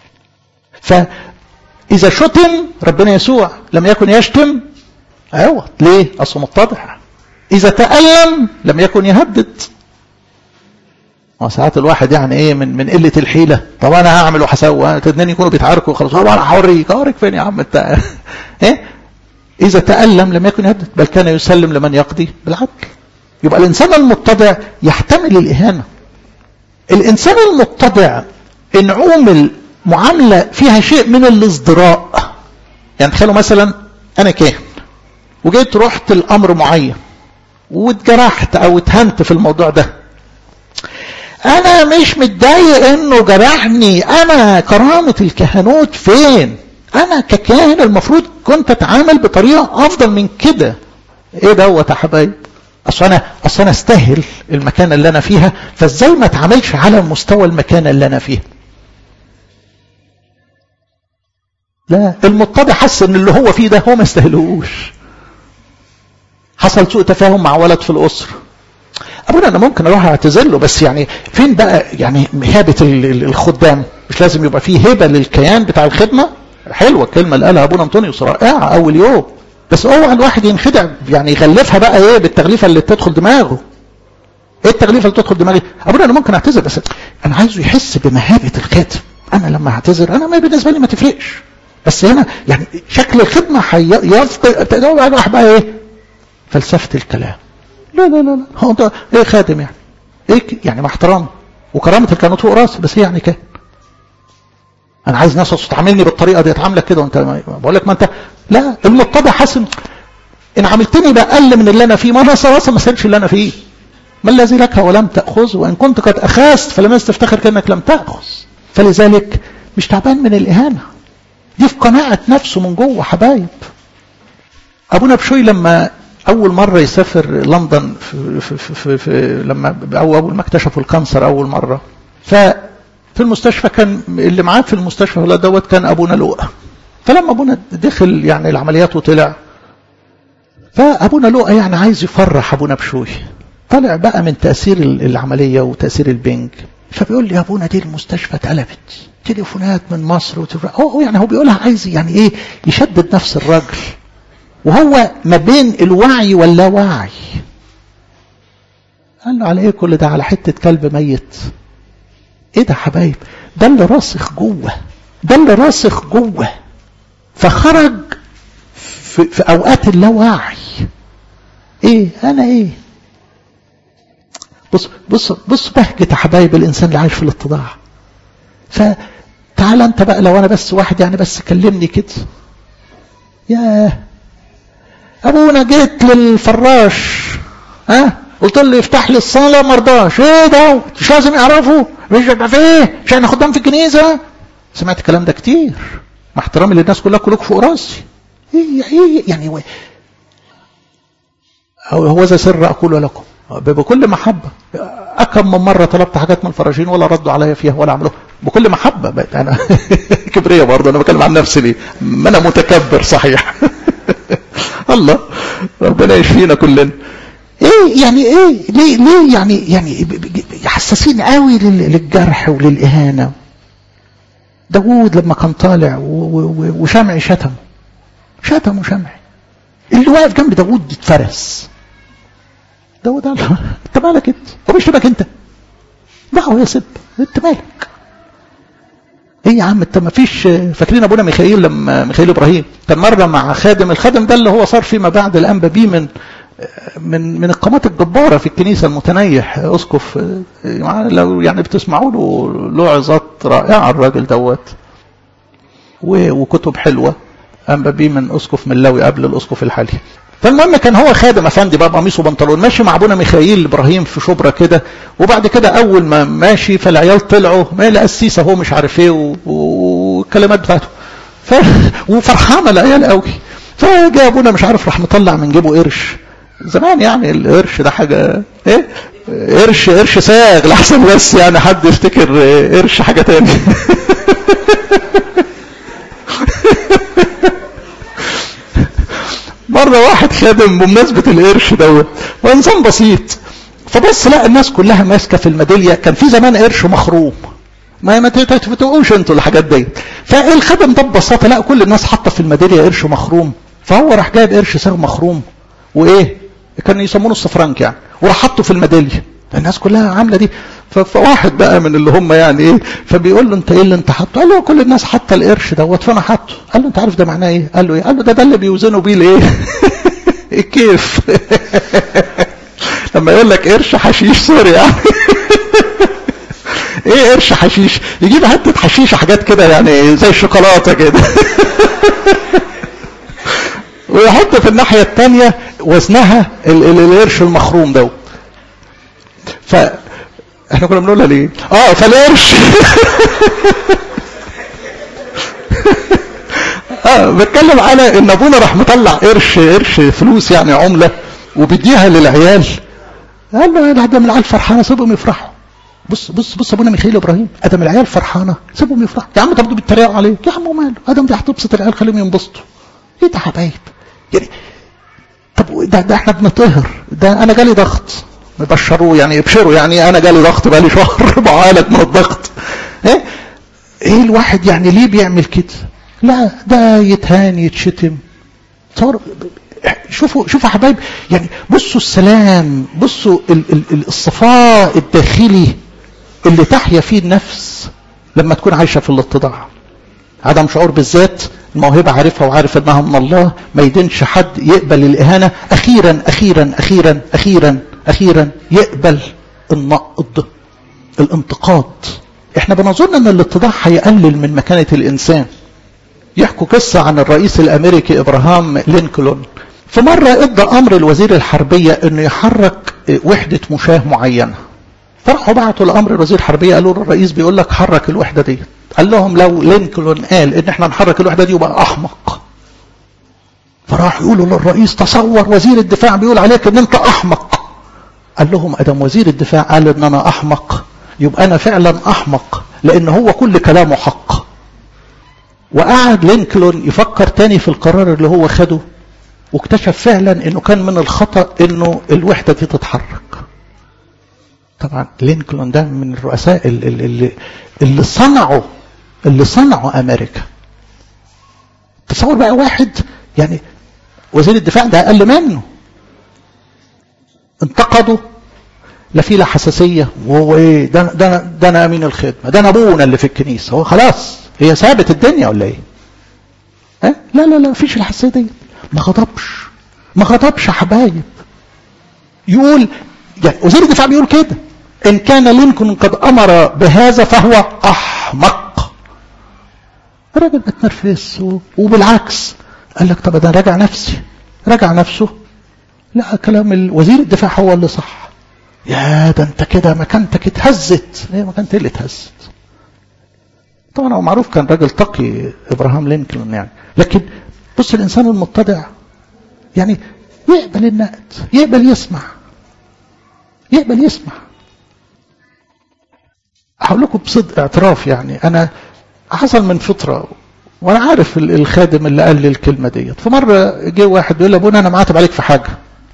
فإذا شتم ربنا يسوع لم يكن يشتم عوض ليه أصله متضع إذا تألم لم يكن يهدد وساعات الواحد يعني ايه من من قله الحيله طب انا هعمل وهسوي الاثنين يكونوا بيتعاركوا خلاص هو انا هوريك هوريك فين يا عم انت ايه اذا تالم لم يكن يهدد بل كان يسلم لمن يقضي بالعدل يبقى الانسان المتضع يحتمل الاهانه الانسان المتضع ان عومل معامله فيها شيء من الازدراء يعني تخيلوا مثلا انا كاهن وجيت رحت الامر معين واتجرحت او اتهنت في الموضوع ده انا مش متضايق انه جرحني انا كرامه الكهنوت فين انا ككاهن المفروض كنت اتعامل بطريقه افضل من كده ايه دوت يا حبايب اصل انا اصل انا استاهل المكان اللي انا فيها فازاي ما اتعاملش على مستوى المكان اللي انا فيها لا المتضع حس ان اللي هو فيه ده هو ما يستاهلوش حصل سوء تفاهم مع ولد في الاسره ابونا انا ممكن اروح اعتذر له بس يعني فين بقى يعني هيبه الخدام مش لازم يبقى فيه هبه للكيان بتاع الخدمه حلوه الكلمه اللي قالها ابونا انطونيوس رائعه اول يوم بس اوعى الواحد ينخدع يعني يغلفها بقى ايه بالتغليفه اللي تدخل دماغه ايه التغليفه اللي تدخل دماغي ابونا انا ممكن اعتذر بس انا عايزه يحس بمهابه الخاتم انا لما اعتذر انا ما بالنسبه لي ما تفرقش بس هنا يعني شكل الخدمه هيفقد راح بقى ايه فلسفه الكلام لا لا لا لا هو انت ايه خادم يعني ايه يعني مع احترامي وكرامه الكهنوت فوق راسي بس يعني كده انا عايز ناس تعاملني بالطريقه دي تعاملك كده وانت بقول لك ما انت لا المتضع حاسم ان عملتني باقل من اللي انا فيه ما انا اصلا ما سيبش اللي انا فيه ما الذي لك ولم تاخذ وان كنت قد اخذت فلم تفتخر كانك لم تاخذ فلذلك مش تعبان من الاهانه دي في قناعه نفسه من جوه حبايب ابونا بشوي لما اول مره يسافر لندن في, في, في, في, في لما أو اول ما اكتشفوا الكانسر اول مره ففي المستشفى كان اللي معاه في المستشفى ولا دوت كان ابونا لؤى فلما ابونا دخل يعني العمليات وطلع فابونا لؤى يعني عايز يفرح ابونا بشوي طلع بقى من تاثير العمليه وتاثير البنج فبيقول لي يا ابونا دي المستشفى اتقلبت تليفونات من مصر وتفرق. هو يعني هو بيقولها عايز يعني ايه يشدد نفس الراجل وهو ما بين الوعي واللاوعي قال له على ايه كل ده على حته كلب ميت ايه ده حبايب ده اللي راسخ جوه ده اللي راسخ جوه فخرج في, في اوقات اللاوعي ايه انا ايه بص بص بص بهجة يا حبايب الانسان اللي عايش في الاتضاع فتعال انت بقى لو انا بس واحد يعني بس كلمني كده ياه ابونا جيت للفراش ها قلت له يفتح لي الصاله ما رضاش ايه ده مش لازم يعرفوا مش عارف ايه مش احنا خدام في الكنيسه سمعت الكلام ده كتير مع احترامي للناس كلها كلكم فوق راسي ايه ايه يعني هو هو ذا سر اقول لكم بكل محبه أكم من مرة طلبت حاجات من الفراشين ولا ردوا عليا فيها ولا عملوها بكل محبة بقيت أنا كبرية برضه أنا بتكلم عن نفسي ليه ما أنا متكبر صحيح الله ربنا يشفينا كلنا ايه يعني ايه ليه ليه يعني يعني حساسين قوي للجرح وللاهانه داوود لما كان طالع وشمعي شتمه شتمه شمعي اللي واقف جنب داوود اتفرس داوود قال له انت مالك انت هو مش انت دعوه يا سب انت مالك ايه يا عم انت ما فيش فاكرين ابونا ميخائيل لما ميخائيل ابراهيم كان مره مع خادم الخادم ده اللي هو صار فيما بعد الانبا بيه من من من القامات الجباره في الكنيسه المتنيح اسقف لو يعني بتسمعوا له له عظات رائعه الراجل دوت وكتب حلوه انبا بيه من اسقف ملاوي قبل الاسقف الحالي فالمهم كان هو خادم افندي بقى قميص وبنطلون ماشي مع ابونا ميخائيل ابراهيم في شبرا كده وبعد كده اول ما ماشي فالعيال طلعوا ما القسيس اهو مش عارف ايه والكلمات بتاعته ف... وفرحانه العيال قوي فجاء ابونا مش عارف راح مطلع من جيبه قرش زمان يعني القرش ده حاجه ايه قرش قرش ساغ لحسن بس يعني حد يفتكر قرش حاجه تاني مرة واحد خادم بمناسبة القرش دوت وإنسان بسيط فبص لقى الناس كلها ماسكة في الميدالية كان في زمان قرش مخروم ما ما تتوقوش انتوا الحاجات دي فالخادم ده ببساطة لقى كل الناس حاطة في الميدالية قرش مخروم فهو راح جايب قرش ساغ مخروم وإيه كان يسمونه الصفرانك يعني وراح حطه في الميدالية الناس كلها عاملة دي فواحد بقى من اللي هم يعني ايه فبيقول له انت ايه اللي انت حاطه قال له كل الناس حاطه القرش دوت فانا حاطه قال له انت عارف ده معناه ايه قال له ايه قال له ده ده اللي بيوزنوا بيه الايه الكيف لما يقول لك قرش حشيش سوري يعني ايه قرش حشيش يجيب حته حشيشه حاجات كده يعني زي الشوكولاته كده ويحط في الناحيه الثانيه وزنها القرش المخروم دوت ف احنا كنا بنقولها ليه اه فالقرش اه بتكلم على ان ابونا راح مطلع قرش قرش فلوس يعني عمله وبيديها للعيال قال له لا ده من العيال فرحانه سيبهم يفرحوا بص بص بص ابونا ميخائيل ابراهيم ادم العيال فرحانه سيبهم يفرحوا يا عم طب دول بيتريقوا عليك يا عم وماله ادم دي هتبسط العيال خليهم ينبسطوا ايه ده حبايب يعني طب ده, ده احنا بنطهر ده انا جالي ضغط مبشروه يعني ابشروا يعني انا جالي ضغط بقالي شهر بعالج من الضغط ايه ايه الواحد يعني ليه بيعمل كده لا ده يتهان يتشتم تصور شوفوا شوفوا يا حبايب يعني بصوا السلام بصوا ال ال الصفاء الداخلي اللي تحيا فيه النفس لما تكون عايشه في الاتضاع عدم شعور بالذات الموهبة عارفها وعارف انها من الله ما يدينش حد يقبل الاهانة اخيرا اخيرا اخيرا اخيرا اخيرا يقبل النقد الانتقاد احنا بنظن ان الاتضاع هيقلل من مكانة الانسان يحكوا قصة عن الرئيس الامريكي ابراهام لينكولن في مرة ادى امر الوزير الحربية انه يحرك وحدة مشاة معينة فراحوا بعتوا الامر الوزير الحربية قالوا الرئيس بيقول لك حرك الوحدة دي قال لهم لو لينكولن قال ان احنا نحرك الوحدة دي يبقى احمق فراح يقولوا للرئيس تصور وزير الدفاع بيقول عليك ان انت احمق قال لهم ادم وزير الدفاع قال ان انا احمق يبقى انا فعلا احمق لان هو كل كلامه حق وقعد لينكولن يفكر تاني في القرار اللي هو خده واكتشف فعلا انه كان من الخطأ انه الوحدة دي تتحرك طبعا لينكولن ده من الرؤساء اللي, اللي, اللي صنعوا اللي صنعوا امريكا تصور بقى واحد يعني وزير الدفاع ده اقل منه انتقدوا لا في لا حساسيه وهو ايه ده ده ده انا امين الخدمه ده انا ابونا اللي في الكنيسه هو خلاص هي سابت الدنيا ولا ايه؟ ها؟ لا لا لا مفيش الحساسيه دي ما غضبش ما غضبش يا حبايب يقول يعني وزير الدفاع بيقول كده ان كان لينكولن قد امر بهذا فهو احمق الراجل اتنرفز وبالعكس قال لك طب ده راجع نفسي راجع نفسه لا كلام وزير الدفاع هو اللي صح يا ده انت كده مكانتك اتهزت هي مكانتي اللي اتهزت طبعا هو معروف كان راجل تقي ابراهام لينكولن يعني لكن بص الانسان المتضع يعني يقبل النقد يقبل يسمع يقبل يسمع هقول لكم بصدق اعتراف يعني انا حصل من فتره وانا عارف الخادم اللي قال لي الكلمه ديت فمره جه واحد بيقول لي ابونا انا معاتب عليك في حاجه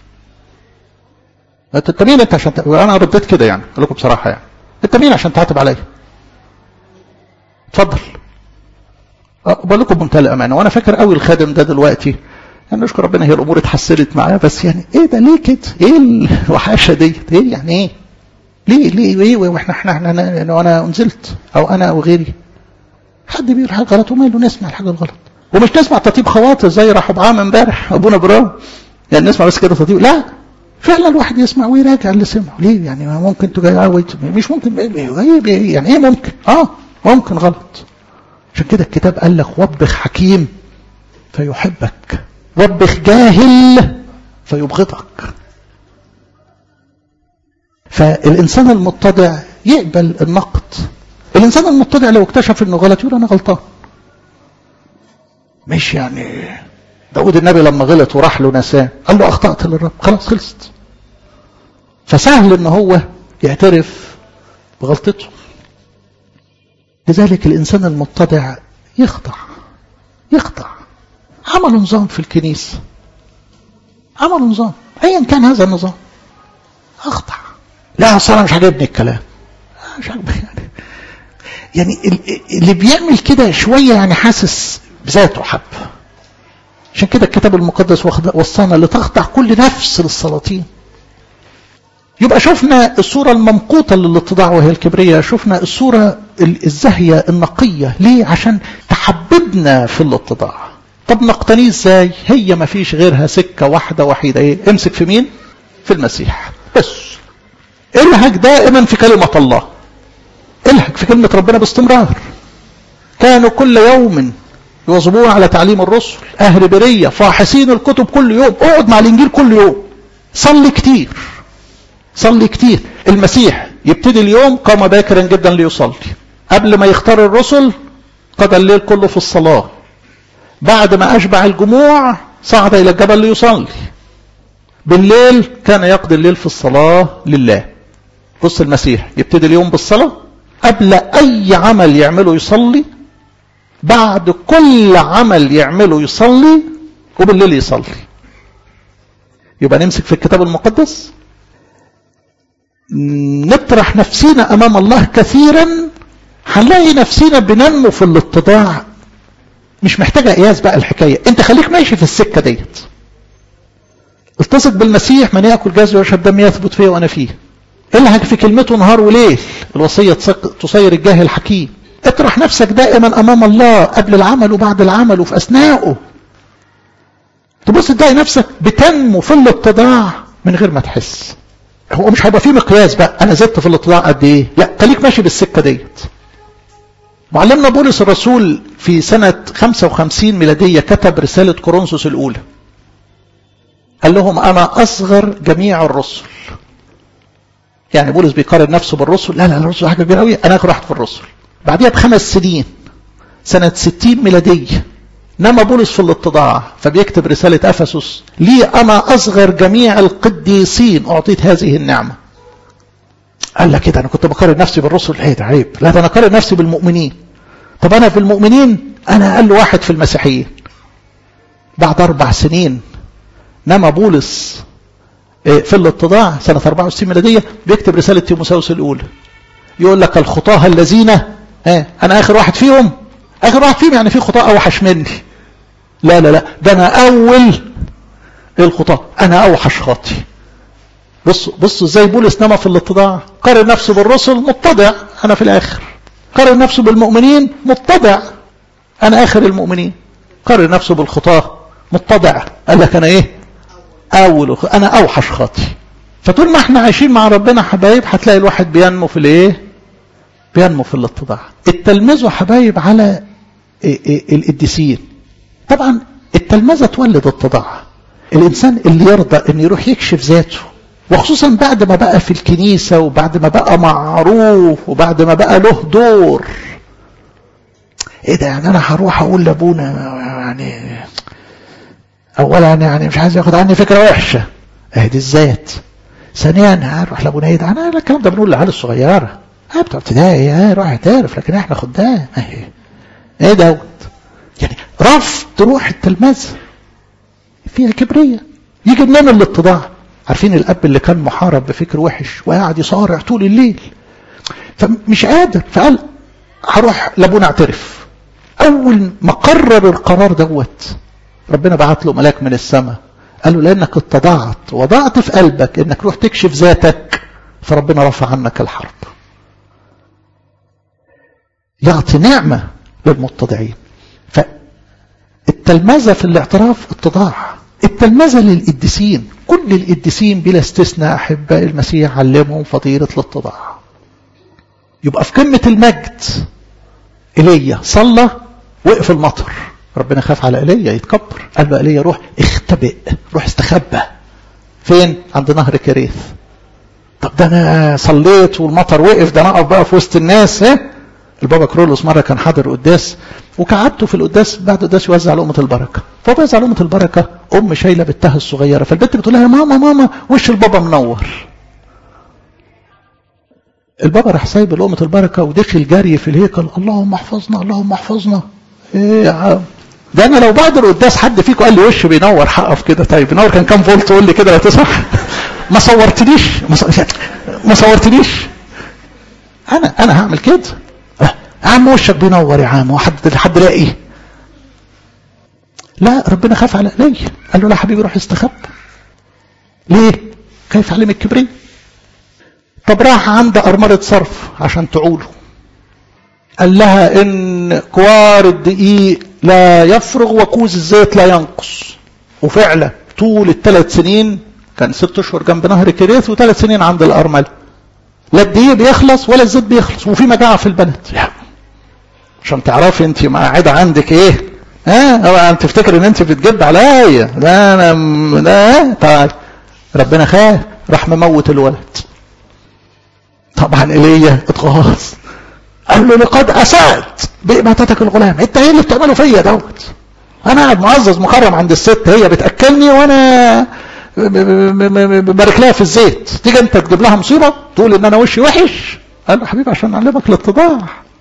انت مين انت عشان ت... انا رديت كده يعني اقول لكم بصراحه يعني انت مين عشان تعاتب عليا اتفضل بقول لكم بمنتهى الامانه وانا فاكر قوي الخادم ده دلوقتي يعني نشكر ربنا هي الامور اتحسنت معاه بس يعني ايه ده ليه كده؟ ايه الوحاشه ديت؟ ايه يعني ايه؟ ليه ليه ايه واحنا احنا احنا وانا انزلت او انا او غيري حد بيقول حاجه غلط وماله نسمع الحاجه الغلط ومش نسمع تطيب خواطر زي رحب عام امبارح ابونا براو يعني نسمع بس كده تطيب لا فعلا الواحد يسمع ويراجع اللي سمعه ليه يعني ممكن تجاوب مش ممكن يعني ايه ممكن اه ممكن غلط عشان كده الكتاب قال لك وبخ حكيم فيحبك وبخ جاهل فيبغضك فالإنسان المتضع يقبل النقد الإنسان المتضع لو اكتشف إنه غلط يقول أنا غلطان مش يعني داود النبي لما غلط وراح له نساه قال له أخطأت للرب خلاص خلصت فسهل إن هو يعترف بغلطته لذلك الإنسان المتضع يخضع يخضع عملوا نظام في الكنيسة عملوا نظام أيا كان هذا النظام أخضع لا أصل أنا مش عاجبني الكلام مش عاجبني يعني يعني اللي بيعمل كده شوية يعني حاسس بذاته حب عشان كده الكتاب المقدس وصانا لتخضع كل نفس للسلاطين يبقى شفنا الصورة الممقوتة للاتضاع وهي الكبرية شفنا الصورة الزاهية النقية ليه عشان تحببنا في الاتضاع طب نقتنيه ازاي هي ما فيش غيرها سكة واحدة وحيدة ايه امسك في مين في المسيح بس الهج دائما في كلمة الله الهج في كلمة ربنا باستمرار كانوا كل يوم يواظبون على تعليم الرسل أهل برية فاحصين الكتب كل يوم اقعد مع الإنجيل كل يوم صلي كتير صلي كتير المسيح يبتدي اليوم قام باكرا جدا ليصلي قبل ما يختار الرسل قضى الليل كله في الصلاة بعد ما أشبع الجموع صعد إلى الجبل ليصلي بالليل كان يقضي الليل في الصلاة لله بص المسيح يبتدي اليوم بالصلاة قبل أي عمل يعمله يصلي بعد كل عمل يعمله يصلي وبالليل يصلي يبقى نمسك في الكتاب المقدس نطرح نفسينا أمام الله كثيرا هنلاقي نفسينا بننمو في الاتضاع مش محتاجة قياس بقى الحكاية انت خليك ماشي في السكة ديت التصق بالمسيح من يأكل جزء ويشرب دم يثبت فيه وأنا فيه الهج في كلمته نهار وليل الوصية تصير الجاهل حكيم اطرح نفسك دائما أمام الله قبل العمل وبعد العمل وفي أثناءه تبص تلاقي نفسك بتنمو في الاتضاع من غير ما تحس هو مش هيبقى فيه مقياس بقى انا زدت في الاتضاع قد ايه لا خليك ماشي بالسكه ديت معلمنا بولس الرسول في سنة 55 ميلادية كتب رسالة كورنثوس الأولى قال لهم أنا أصغر جميع الرسل يعني بولس بيقارن نفسه بالرسل لا لا الرسل حاجة كبيرة قوي أنا آخر واحد في الرسل بعديها بخمس سنين سنة 60 ميلادية نما بولس في الاتضاع فبيكتب رسالة أفسس لي أنا أصغر جميع القديسين أعطيت هذه النعمة قال لك كده أنا كنت بقارن نفسي بالرسل ايه ده عيب لا ده أنا قارن نفسي بالمؤمنين طب أنا في المؤمنين أنا أقل واحد في المسيحيين بعد أربع سنين نما بولس في الاتضاع سنة 64 ميلادية بيكتب رسالة تيموساوس الأولى يقول لك الخطاة الذين اه أنا آخر واحد فيهم آخر واحد فيهم يعني في خطاة أوحش مني لا لا لا ده أنا أول الخطاة أنا أوحش خاطي بصوا بصوا ازاي بولس نما في الاتضاع قارن نفسه بالرسل متضع أنا في الآخر قارن نفسه بالمؤمنين متضع أنا آخر المؤمنين قارن نفسه بالخطاة متضع قال لك أنا إيه أول أنا أوحش خاطي فطول ما احنا عايشين مع ربنا حبايب هتلاقي الواحد بينمو في الايه بينمو في الاتضاع التلمذة حبايب على القديسين طبعا التلمذة تولد التضاع الإنسان اللي يرضى أن يروح يكشف ذاته وخصوصا بعد ما بقى في الكنيسة وبعد ما بقى معروف وبعد ما بقى له دور ايه ده يعني انا هروح اقول لابونا يعني اولا يعني مش عايز ياخد عني فكره وحشه اهدي الذات ثانيا هروح لابونا ايه ده انا الكلام ده بنقول للعيال الصغيره اه بتوع ابتدائي اه روح اعترف لكن احنا خدام ايه ايه دوت يعني رفض روح التلمذه فيها كبريه يجي منين الاتضاع عارفين الاب اللي كان محارب بفكر وحش وقاعد يصارع طول الليل فمش قادر فقال هروح لابونا اعترف اول ما قرر القرار دوت ربنا بعت له ملاك من السماء قال له لانك اتضعت وضعت في قلبك انك روح تكشف ذاتك فربنا رفع عنك الحرب يعطي نعمه للمتضعين فالتلمذه في الاعتراف اتضاع التلمذه للقديسين كل القديسين بلا استثناء احباء المسيح علمهم فضيله الاتضاع يبقى في قمه المجد ايليا صلى وقف المطر ربنا خاف على ايليا يتكبر قال له ايليا روح اختبئ روح استخبى فين عند نهر كريث طب ده انا صليت والمطر وقف ده انا اقف بقى في وسط الناس ها البابا كرولوس مره كان حاضر قداس وقعدته في القداس بعد القداس يوزع لقمه البركه فهو بيوزع لقمه البركه ام شايله بنتها الصغيره فالبنت بتقول لها يا ماما ماما وش البابا منور البابا راح سايب لقمه البركه ودخل جري في الهيكل اللهم احفظنا اللهم احفظنا ايه يا عم ده انا لو بعد القداس حد فيكم قال لي وش بينور حقف كده طيب بينور كان كام فولت قول لي كده لو تصح ما صورتنيش ما صورتنيش انا انا هعمل كده يا عم وشك بينور يا عم وحد حد لاقي لا ربنا خاف على ايليا قال له لا حبيبي روح استخبى ليه خايف عليه من الكبرياء طب راح عند أرملة صرف عشان تعوله قال لها إن كوار الدقيق لا يفرغ وكوز الزيت لا ينقص وفعلا طول الثلاث سنين كان ست اشهر جنب نهر كريث وثلاث سنين عند الأرملة لا الدقيق بيخلص ولا الزيت بيخلص وفي مجاعة في البلد عشان تعرفي انت قاعدة عندك ايه ها انت تفتكر ان انت بتجد عليا ده انا ده طيب ربنا خاف راح مموت الولد طبعا ايليا اتغاظ قال له لقد اسأت بإماتتك الغلام انت ايه اللي بتعمله فيا دوت انا قاعد معزز مكرم عند الست هي بتاكلني وانا بارك لها في الزيت تيجي انت تجيب لها مصيبه تقول ان انا وشي وحش قال له حبيبي عشان اعلمك الاتضاع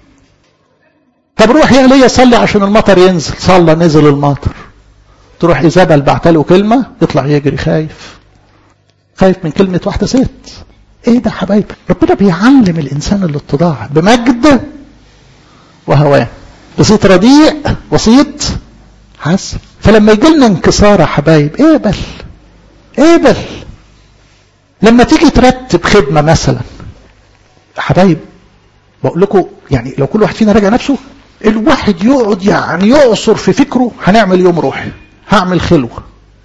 طب روح يا ايليا صلي عشان المطر ينزل صلى نزل المطر تروح ايزابل بعت له كلمه يطلع يجري خايف خايف من كلمه واحده ست ايه ده حبايبي ربنا بيعلم الانسان الاتضاع بمجد وهوان بسيط رديء بسيط حسن فلما يجي لنا انكسار يا حبايب اقبل اقبل لما تيجي ترتب خدمه مثلا حبايب بقول لكم يعني لو كل واحد فينا راجع نفسه الواحد يقعد يعني يعصر في فكره هنعمل يوم روحي هعمل خلوه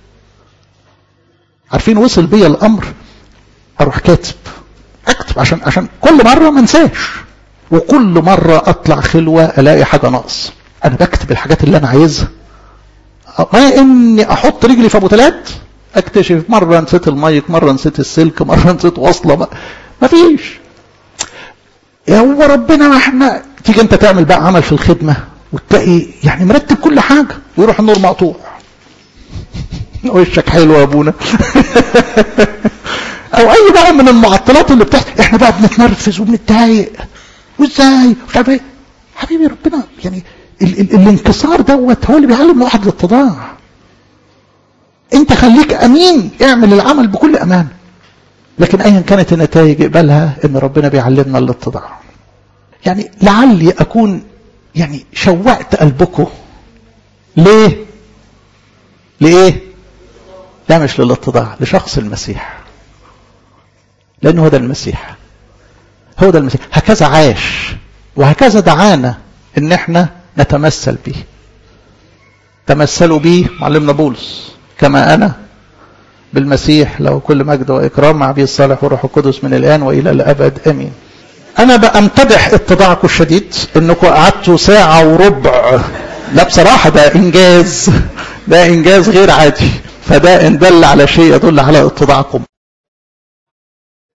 عارفين وصل بيا الامر اروح كاتب اكتب عشان عشان كل مره ما انساش وكل مره اطلع خلوه الاقي حاجه ناقص انا بكتب الحاجات اللي انا عايزها ما اني احط رجلي في ابو تلات اكتشف مره نسيت المايك مره نسيت السلك مره نسيت وصله ما فيش يا هو ربنا ما احنا تيجي انت تعمل بقى عمل في الخدمه وتلاقي يعني مرتب كل حاجه ويروح النور مقطوع وشك حلو يا ابونا او اي بقى من المعطلات اللي بتحصل احنا بقى بنتنرفز وبنتضايق وازاي مش عارف ايه حبيبي ربنا يعني ال ال الانكسار دوت هو اللي بيعلم الواحد الاتضاع انت خليك امين اعمل العمل بكل امان لكن ايا كانت النتائج اقبلها ان ربنا بيعلمنا الاتضاع يعني لعلي اكون يعني شوقت قلبكم ليه لإيه لا مش للاتضاع لشخص المسيح لأنه هو ده المسيح هو ده المسيح هكذا عاش وهكذا دعانا ان احنا نتمثل به تمثلوا به معلمنا بولس كما انا بالمسيح له كل مجد واكرام مع ابي الصالح والروح القدس من الان والى الابد امين انا بامتدح اتضاعكم الشديد انكم قعدتوا ساعه وربع لا بصراحه ده انجاز ده انجاز غير عادي فده ان دل على شيء يدل على اتضاعكم